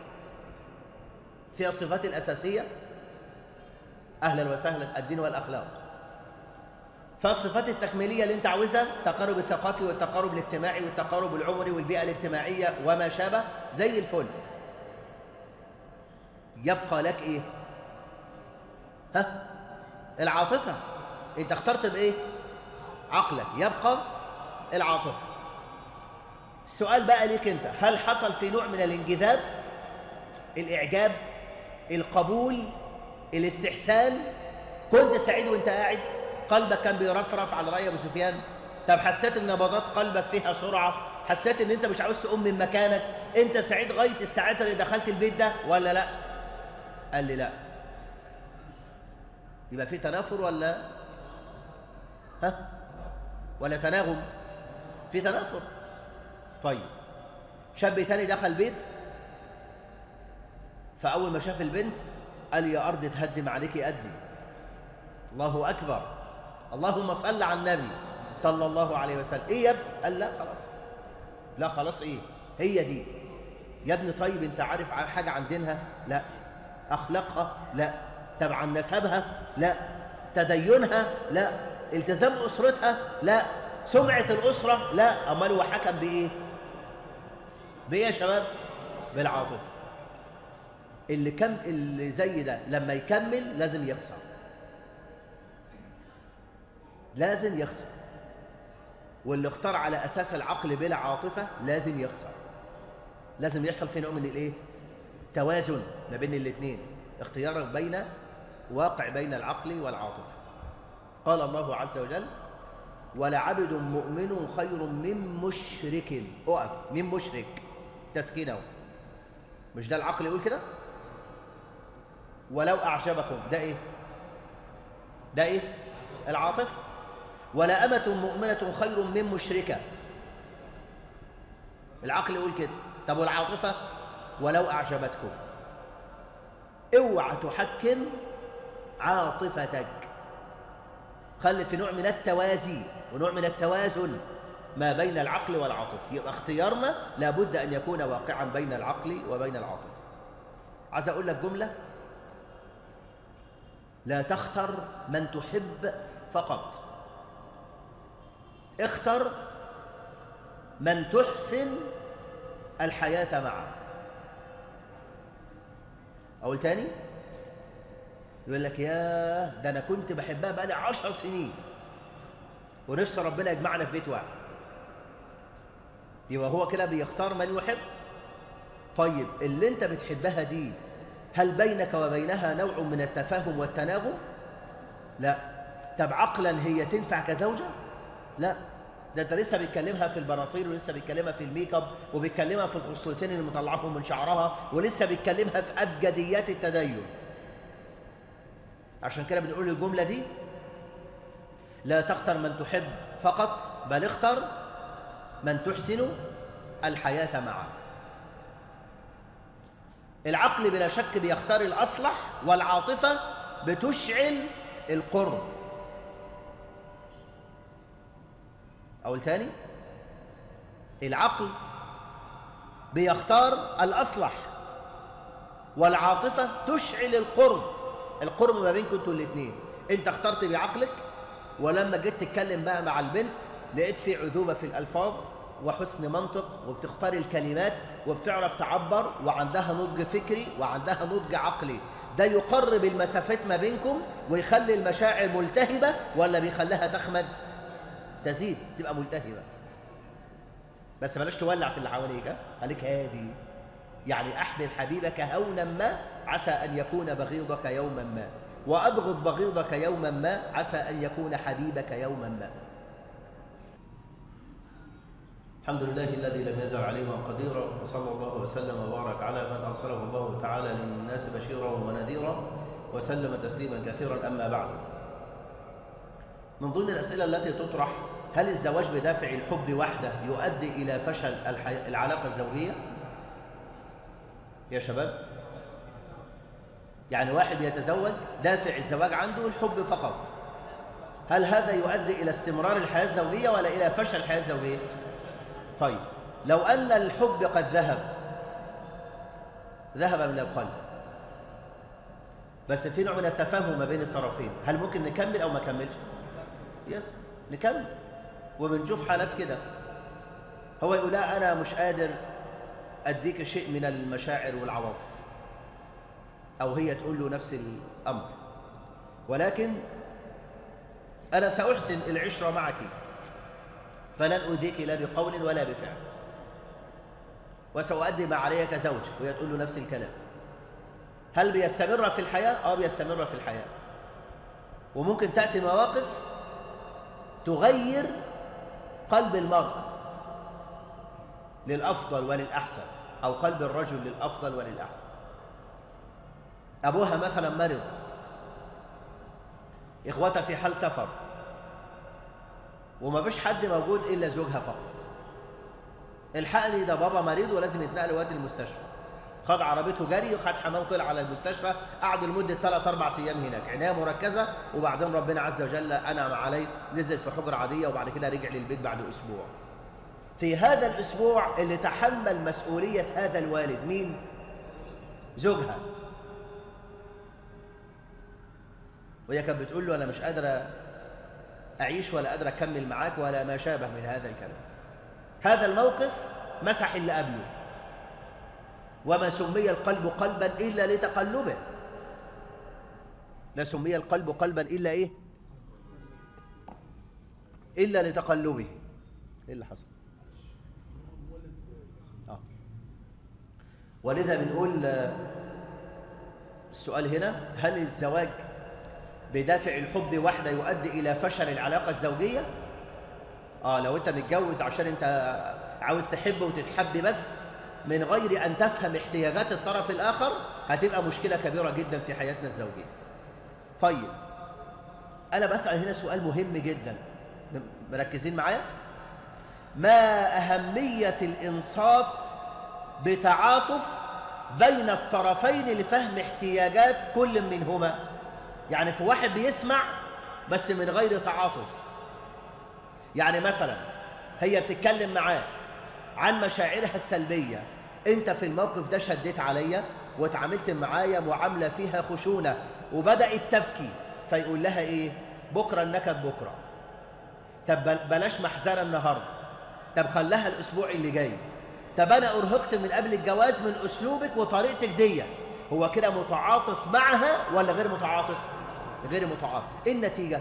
فيها الصفات الأساسية أهلا وسهلا الدين والأخلاق فالصفات التكميلية اللي انت عاوزها التقارب الثقافي والتقارب الاجتماعي والتقارب العمري والبيئة الاجتماعية وما شابه زي الفل يبقى لك ايه ها العاطفة انت اخترت بايه عقلك يبقى العاطفة السؤال بقى ليك انت هل حصل في نوع من الانجذاب الاعجاب القبول الاستحسان كنت سعيد وانت قاعد قلبك كان بيرفرف على رأي ابو سفيان طب حسيت ان نبضات قلبك فيها سرعة حسيت ان انت مش عاوز تقوم من مكانك انت سعيد غاية السعادة اللي دخلت البيت ده ولا لا قال لي لا يبقى في تنافر ولا ها ولا تناغم في تنافر طيب شاب تاني دخل بيت فأول ما شاف البنت قال يا أرض تهدم عليك أدي الله أكبر اللهم صل على النبي صلى الله عليه وسلم إيه يا ابني قال لا خلاص لا خلاص إيه هي دي يا ابني طيب انت عارف حاجة عن دينها لا أخلاقها لا تبع نسبها لا تدينها لا التزام أسرتها لا سمعة الأسرة لا أمال هو حكم بإيه بإيه يا شباب بالعاطفة اللي كم اللي زي ده لما يكمل لازم يخسر لازم يخسر واللي اختار على أساس العقل بلا عاطفة لازم يخسر لازم يحصل في نوع من الايه توازن ما بين الاثنين اختيار بين واقع بين العقل والعاطفة قال الله عز وجل ولعبد مؤمن خير من مشرك اقف من مشرك تسكينه مش ده العقل يقول كده ولو أعجبكم ده إيه ده إيه العاطفة ولا أمة مؤمنة خير من مشركة العقل يقول كده طب والعاطفة ولو أعجبتكم اوعى تحكم عاطفتك خلي في نوع من التوازي ونوع من التوازن ما بين العقل والعاطفة يبقى اختيارنا لابد أن يكون واقعا بين العقل وبين العاطفة عايز أقول لك جملة لا تختر من تحب فقط اختر من تحسن الحياة معه أقول تاني يقول لك يا ده أنا كنت بحبها بقالي عشر سنين ونفسي ربنا يجمعنا في بيت واحد يبقى هو كده بيختار من يحب طيب اللي انت بتحبها دي هل بينك وبينها نوع من التفاهم والتناغم لا طب عقلا هي تنفع كزوجة لا ده انت لسه بيتكلمها في البناطيل ولسه بيتكلمها في الميك اب وبيتكلمها في الخصلتين اللي مطلعهم من شعرها ولسه بيتكلمها في ابجديات التدين عشان كده بنقول الجملة دي لا تختر من تحب فقط بل اختر من تحسن الحياة معه العقل بلا شك بيختار الأصلح والعاطفة بتشعل القرب أقول تاني العقل بيختار الأصلح والعاطفة تشعل القرب القرب ما بينكم انتوا الاثنين انت اخترت بعقلك ولما جيت تتكلم بقى مع البنت لقيت في عذوبة في الألفاظ وحسن منطق وبتختار الكلمات وبتعرف تعبر وعندها نضج فكري وعندها نضج عقلي ده يقرب المسافات ما بينكم ويخلي المشاعر ملتهبة ولا بيخليها تخمد تزيد تبقى ملتهبة بس بلاش تولع في اللي حواليك ها؟ خليك هادي يعني أحمل حبيبك هونا ما عسى أن يكون بغيضك يوما ما وأبغض بغيضك يوما ما عسى أن يكون حبيبك يوما ما الحمد لله الذي لم يزل عليما قديرا وصلى الله وسلم وبارك على من أرسله الله تعالى للناس بشيرا ونذيرا وسلم تسليما كثيرا أما بعد من ضمن الأسئلة التي تطرح هل الزواج بدافع الحب وحده يؤدي إلى فشل الحي... العلاقة الزوجية يا شباب يعني واحد يتزوج دافع الزواج عنده الحب فقط هل هذا يؤدي إلى استمرار الحياة الزوجية ولا إلى فشل الحياة الزوجية طيب لو أن الحب قد ذهب ذهب من القلب بس في نوع من التفاهم ما بين الطرفين هل ممكن نكمل أو ما نكملش يس نكمل وبنشوف حالات كده هو يقول لا أنا مش قادر أديك شيء من المشاعر والعواطف أو هي تقول له نفس الأمر ولكن أنا سأحسن العشرة معك فلن أذيك لا بقول ولا بفعل وسأؤدي ما علي كزوج وهي تقول له نفس الكلام هل بيستمر في الحياة؟ آه بيستمر في الحياة وممكن تأتي مواقف تغير قلب المرأة للأفضل وللأحسن أو قلب الرجل للأفضل وللأحسن أبوها مثلا مرض إخوتها في حال سفر وما فيش حد موجود إلا زوجها فقط الحقني ده بابا مريض ولازم يتنقل وادي المستشفى خد عربيته جري وخد حمام طلع على المستشفى قعد لمدة ثلاث أربع أيام هناك عناية مركزة وبعدين ربنا عز وجل أنعم عليه نزل في حجرة عادية وبعد كده رجع للبيت بعد أسبوع في هذا الأسبوع اللي تحمل مسؤولية هذا الوالد مين؟ زوجها وهي كانت بتقول له أنا مش قادرة أعيش ولا قادرة أكمل معاك ولا ما شابه من هذا الكلام هذا الموقف مسح اللي قبله وما سمي القلب قلبا إلا لتقلبه لا سمي القلب قلبا إلا إيه إلا لتقلبه إيه اللي حصل آه. ولذا بنقول السؤال هنا هل الزواج بدافع الحب وحده يؤدي إلى فشل العلاقة الزوجية آه لو أنت متجوز عشان أنت عاوز تحب وتتحب بس من غير أن تفهم احتياجات الطرف الآخر هتبقى مشكلة كبيرة جدا في حياتنا الزوجية طيب أنا بسأل هنا سؤال مهم جدا مركزين معايا ما أهمية الإنصات بتعاطف بين الطرفين لفهم احتياجات كل منهما يعني في واحد بيسمع بس من غير تعاطف يعني مثلا هي بتتكلم معاه عن مشاعرها السلبية انت في الموقف ده شديت عليا واتعاملت معايا معاملة فيها خشونة وبدأت تبكي فيقول لها ايه بكرة النكد بكرة طب بلاش محزنة النهاردة طب خلها الاسبوع اللي جاي طب انا ارهقت من قبل الجواز من اسلوبك وطريقتك دي هو كده متعاطف معها ولا غير متعاطف غير متعاطف ايه النتيجة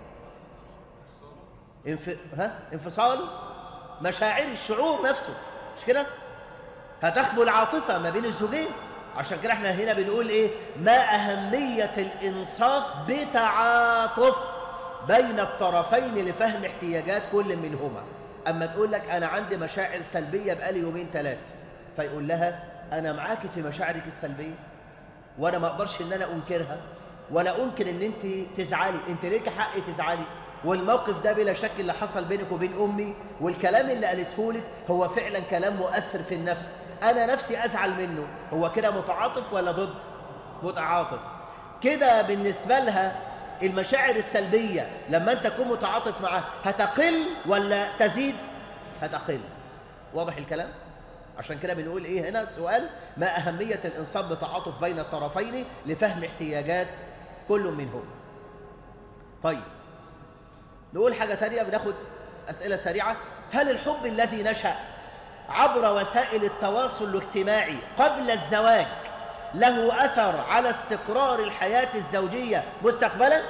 انف... ها؟ انفصال مشاعر الشعور نفسه مش كده هتخبو العاطفة ما بين الزوجين عشان كده احنا هنا بنقول ايه ما أهمية الإنصاف بتعاطف بين الطرفين لفهم احتياجات كل منهما أما تقول لك أنا عندي مشاعر سلبية بقالي يومين ثلاثة فيقول لها أنا معاك في مشاعرك السلبية وأنا ما أقدرش إن أنا أنكرها ولا أنكر إن أنت تزعلي أنت ليك حق تزعلي والموقف ده بلا شك اللي حصل بينك وبين أمي والكلام اللي قالته لك هو فعلا كلام مؤثر في النفس أنا نفسي أزعل منه هو كده متعاطف ولا ضد متعاطف كده بالنسبة لها المشاعر السلبية لما أنت تكون متعاطف معها هتقل ولا تزيد هتقل واضح الكلام عشان كده بنقول إيه هنا سؤال ما أهمية الإنصاف بتعاطف بين الطرفين لفهم احتياجات كل منهم طيب نقول حاجة ثانية بناخد أسئلة سريعة هل الحب الذي نشأ عبر وسائل التواصل الاجتماعي قبل الزواج له أثر على استقرار الحياة الزوجية مستقبلا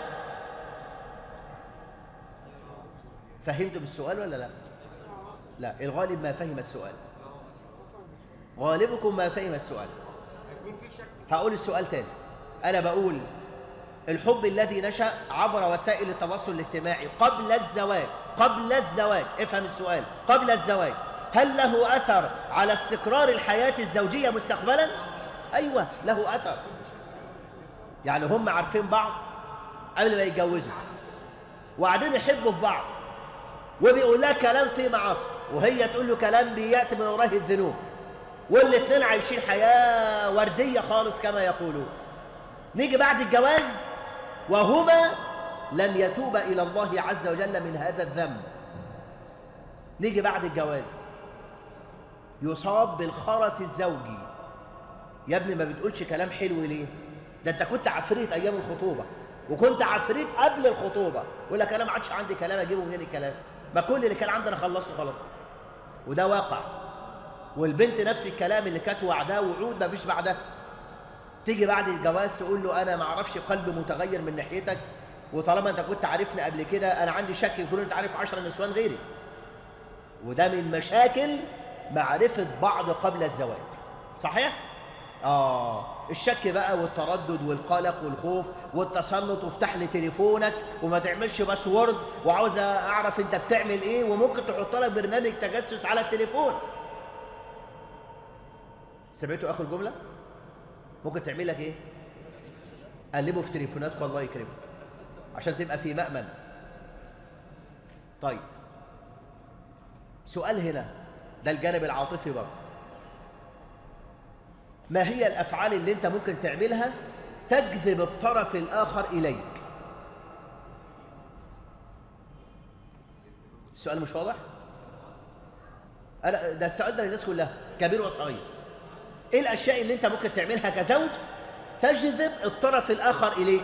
فهمتم السؤال ولا لا لا الغالب ما فهم السؤال غالبكم ما فهم السؤال هقول السؤال تاني أنا بقول الحب الذي نشأ عبر وسائل التواصل الاجتماعي قبل الزواج قبل الزواج افهم السؤال قبل الزواج هل له أثر على استقرار الحياة الزوجية مستقبلا أيوة له أثر يعني هم عارفين بعض قبل ما يتجوزوا وبعدين يحبوا في بعض وبيقول لها كلام فيه معاصي وهي تقول له كلام بيأتي من وراه الذنوب والاثنين عايشين حياة وردية خالص كما يقولون نيجي بعد الجواز وهما لم يتوبا إلى الله عز وجل من هذا الذنب نيجي بعد الجواز يصاب بالخرس الزوجي يا ابني ما بتقولش كلام حلو ليه ده انت كنت عفريت ايام الخطوبه وكنت عفريت قبل الخطوبه يقول لك انا ما عادش عندي كلام اجيبه منين الكلام ما كل اللي كان عندنا خلصته خلاص وده واقع والبنت نفس الكلام اللي كانت وعداه وعود ما فيش بعدها تيجي بعد الجواز تقول له انا ما اعرفش قلبي متغير من ناحيتك وطالما انت كنت عارفني قبل كده انا عندي شك يكون انت عارف 10 نسوان غيري وده من مشاكل معرفة بعض قبل الزواج صحيح؟ آه الشك بقى والتردد والقلق والخوف والتصنت وافتح لي تليفونك وما تعملش باسورد وعاوز اعرف انت بتعمل ايه وممكن تحط لك برنامج تجسس على التليفون سمعتوا اخر جملة ممكن تعمل لك ايه قلبوا في تليفوناتكم الله يكرمك عشان تبقى في مأمن طيب سؤال هنا ده الجانب العاطفي برضه ما هي الأفعال اللي أنت ممكن تعملها تجذب الطرف الآخر إليك السؤال مش واضح؟ أنا ده السؤال ده للناس كلها كبير وصغير إيه الأشياء اللي أنت ممكن تعملها كزوج تجذب الطرف الآخر إليك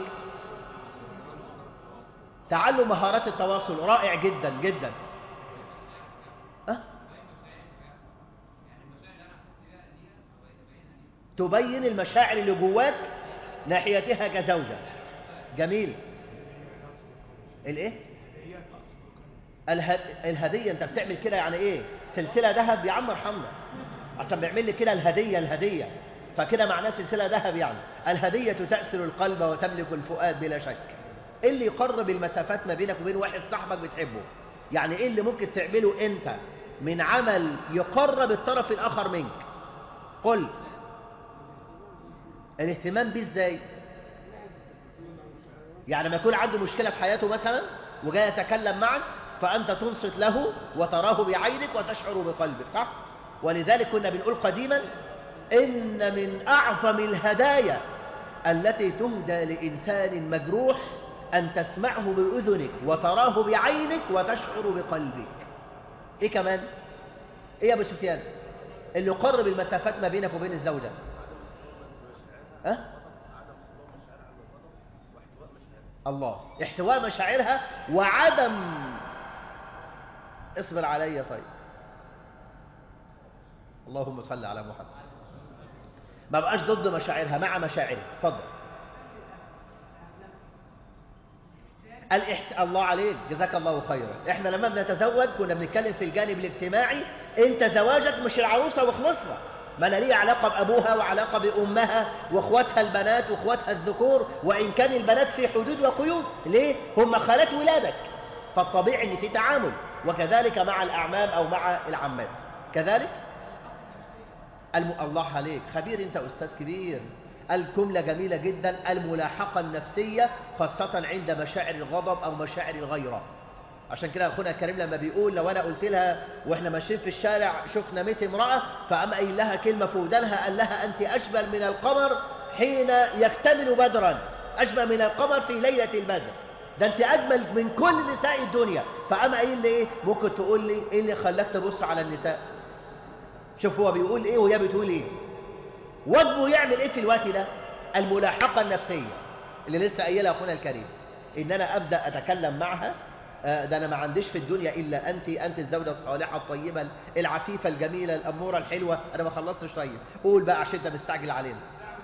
تعلم مهارات التواصل رائع جدا جدا أه؟ تبين المشاعر اللي جواك ناحيتها كزوجة جميل الايه الهد... الهدية انت بتعمل كده يعني ايه سلسلة ذهب يا عم ارحمنا عشان بيعمل لي كده الهدية الهدية فكده معناه سلسلة ذهب يعني الهدية تأسر القلب وتملك الفؤاد بلا شك ايه اللي يقرب المسافات ما بينك وبين واحد صاحبك بتحبه يعني ايه اللي ممكن تعمله انت من عمل يقرب الطرف الاخر منك قل الاهتمام بيه ازاي يعني ما يكون عنده مشكلة في حياته مثلا وجاي يتكلم معك فأنت تنصت له وتراه بعينك وتشعر بقلبك صح؟ ولذلك كنا بنقول قديما إن من أعظم الهدايا التي تهدى لإنسان مجروح أن تسمعه بأذنك وتراه بعينك وتشعر بقلبك إيه كمان؟ إيه يا أبو سفيان؟ اللي يقرب المسافات ما بينك وبين الزوجة أه؟ الله احتواء مشاعرها وعدم اصبر علي طيب اللهم صل على محمد ما بقاش ضد مشاعرها مع مشاعرها اتفضل الاحت... الله عليك جزاك الله خيرا احنا لما بنتزوج كنا بنتكلم في الجانب الاجتماعي انت زواجك مش العروسه وخلصنا ما انا ليه علاقه بابوها وعلاقه بامها واخواتها البنات واخواتها الذكور وان كان البنات في حدود وقيود ليه هم خالات ولادك فالطبيعي ان في تعامل وكذلك مع الاعمام او مع العمات كذلك الم... الله عليك خبير انت استاذ كبير الجملة جميلة جدا الملاحقة النفسية خاصة عند مشاعر الغضب أو مشاعر الغيرة عشان كده أخونا الكريم لما بيقول لو أنا قلت لها وإحنا ماشيين في الشارع شفنا 100 امرأة فقام قايل لها كلمة في ودانها قال لها أنت أشبل من القمر حين يكتمل بدرا أشبه من القمر في ليلة البدر ده أنت أجمل من كل نساء الدنيا فقام قايل لي إيه ممكن تقول لي إيه اللي خلاك تبص على النساء شوف هو بيقول إيه وهي بتقول إيه واجبه يعمل ايه في الوقت ده الملاحقة النفسية اللي لسه قايلها اخونا الكريم ان انا ابدا اتكلم معها آه ده انا ما عنديش في الدنيا الا انت انت الزوجه الصالحه الطيبه العفيفه الجميله الاموره الحلوه انا ما خلصتش طيب قول بقى عشان انت مستعجل علينا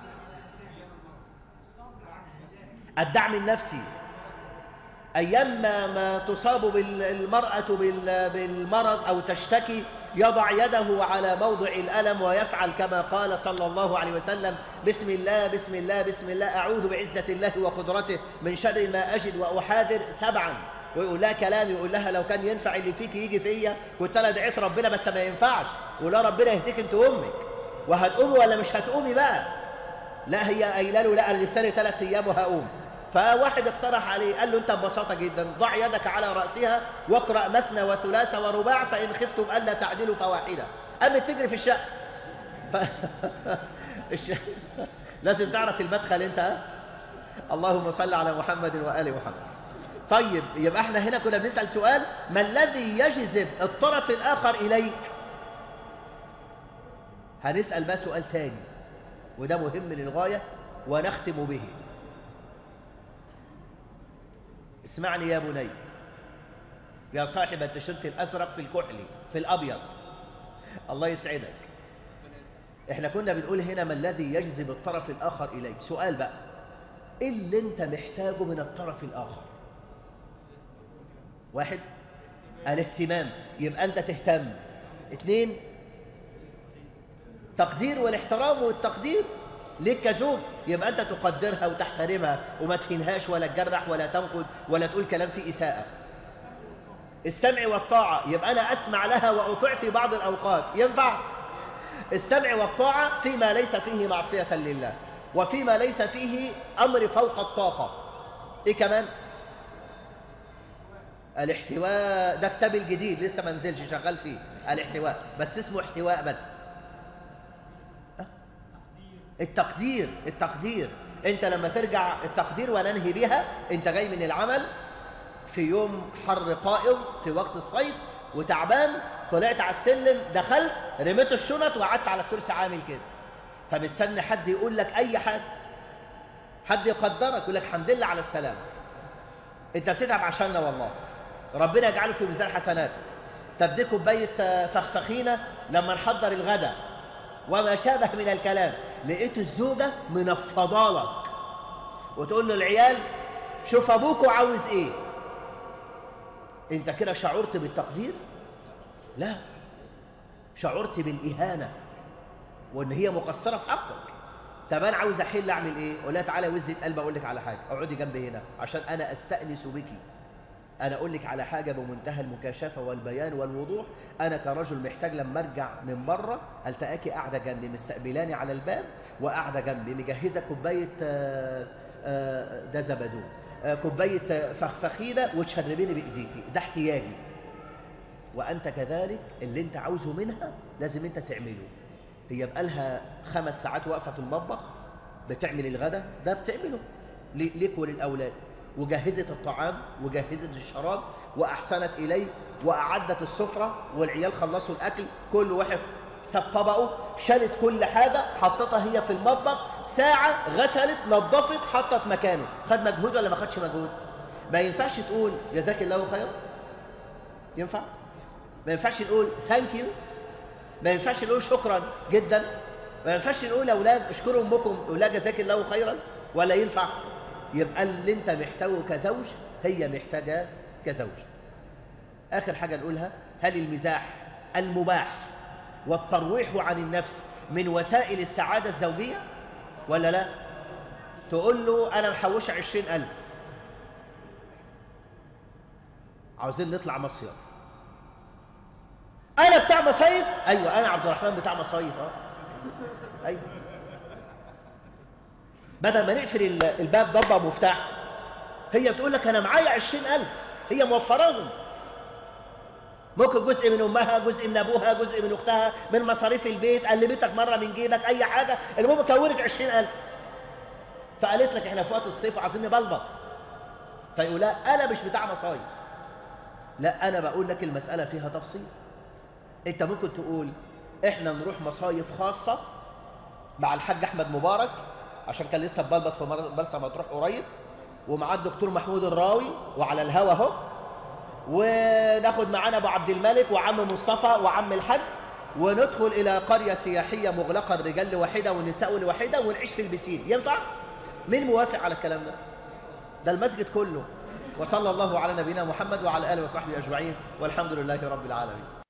الدعم النفسي ايام ما تصاب المراه بالمرض او تشتكي يضع يده على موضع الألم ويفعل كما قال صلى الله عليه وسلم بسم الله بسم الله بسم الله أعوذ بعزة الله وقدرته من شر ما أجد وأحاذر سبعا ويقول لها كلام يقول لها لو كان ينفع اللي فيك يجي فيا كنت أنا دعيت ربنا بس ما ينفعش يقول لها ربنا يهديك أنت أمك وهتقومي ولا مش هتقومي بقى لا هي قايله له لا أنا لساني ثلاث أيام وهقوم فواحد اقترح عليه قال له انت ببساطة جدا ضع يدك على رأسها واقرأ مثنى وثلاث ورباع فإن خفتم ألا تعدلوا فواحدة قامت تجري في الشقة ف... الش... لازم تعرف المدخل انت ها؟ اللهم صل على محمد وآل محمد طيب يبقى احنا هنا كنا بنسأل سؤال ما الذي يجذب الطرف الآخر إليك هنسأل بقى سؤال تاني وده مهم للغاية ونختم به اسمعني يا بني يا صاحب التيشيرت الأزرق في الكحلي في الأبيض الله يسعدك احنا كنا بنقول هنا ما الذي يجذب الطرف الآخر إليك سؤال بقى ايه اللي انت محتاجه من الطرف الآخر واحد الاهتمام يبقى انت تهتم اثنين تقدير والاحترام والتقدير ليك كزوج يبقى انت تقدرها وتحترمها وما تهينهاش ولا تجرح ولا تنقد ولا تقول كلام فيه إساءة السمع والطاعة يبقى أنا أسمع لها وأطيع في بعض الأوقات ينفع السمع والطاعة فيما ليس فيه معصية لله وفيما ليس فيه أمر فوق الطاقة إيه كمان الاحتواء ده كتاب الجديد لسه ما نزلش شغال فيه الاحتواء بس اسمه احتواء بس التقدير التقدير انت لما ترجع التقدير وننهي بها انت جاي من العمل في يوم حر قائم في وقت الصيف وتعبان طلعت على السلم دخلت رميت الشنط وقعدت على الكرسي عامل كده فمستني حد يقول لك اي حاجه حد يقدرك يقول لك الحمد لله على السلامه انت بتتعب عشاننا والله ربنا يجعله في ميزان حسنات تبدي كوبايه فخفخينه لما نحضر الغداء وما شابه من الكلام لقيت الزوجه منفضالك وتقول له العيال شوف ابوك وعاوز ايه انت كده شعرت بالتقدير لا شعرت بالاهانه وان هي مقصره في حقك طب انا عاوز احل اعمل ايه اقول لها تعالى وزة قلب اقول لك على حاجه اقعدي جنبي هنا عشان انا استانس بك انا اقول لك على حاجه بمنتهى المكاشفه والبيان والوضوح انا كرجل محتاج لما ارجع من بره التقاكي قاعده جنبي مستقبلاني على الباب وقاعده جنبي مجهزه كوبايه ده زبدون كوبايه فخفخينه وتشربيني بايديكي ده احتياجي وانت كذلك اللي انت عاوزه منها لازم انت تعمله هي بقالها خمس ساعات واقفه في المطبخ بتعمل الغداء ده بتعمله ليك وللاولاد وجهزت الطعام وجهزت الشراب وأحسنت إليه وأعدت السفرة والعيال خلصوا الأكل كل واحد ساب طبقه شالت كل حاجة حطتها هي في المطبخ ساعة غسلت نظفت حطت مكانه خد مجهود ولا ما خدش مجهود ما ينفعش تقول جزاك الله خير ينفع ما ينفعش نقول ثانك يو ما ينفعش نقول شكرا جدا ما ينفعش نقول يا اولاد اشكروا امكم ولا جزاك الله خيرا ولا ينفع يبقى اللي انت محتاجه كزوج هي محتاجة كزوج آخر حاجة نقولها هل المزاح المباح والترويح عن النفس من وسائل السعادة الزوجية ولا لا تقول له أنا محوشة عشرين ألف عاوزين نطلع مصيف أنا بتاع مصايف أيوة أنا عبد الرحمن بتاع مصايف أه أيوة بدل ما نقفل الباب ضبة مفتاح هي بتقول لك أنا معايا عشرين ألف هي موفراهم ممكن جزء من أمها جزء من أبوها جزء من أختها من مصاريف البيت قلبتك مرة من جيبك أي حاجة المهم كونت عشرين ألف فقالت لك إحنا في وقت الصيف وعايزين نبلبط فيقول لا أنا مش بتاع مصايف لا أنا بقول لك المسألة فيها تفصيل أنت ممكن تقول إحنا نروح مصايف خاصة مع الحاج أحمد مبارك عشان كان لسه ببلبط في مرسى مطروح قريب ومعاه الدكتور محمود الراوي وعلى الهوا اهو وناخد معانا ابو عبد الملك وعم مصطفى وعم الحاج وندخل الى قريه سياحيه مغلقه الرجال لوحده والنساء لوحده ونعيش في البسين ينفع مين موافق على الكلام ده ده المسجد كله وصلى الله على نبينا محمد وعلى اله وصحبه اجمعين والحمد لله رب العالمين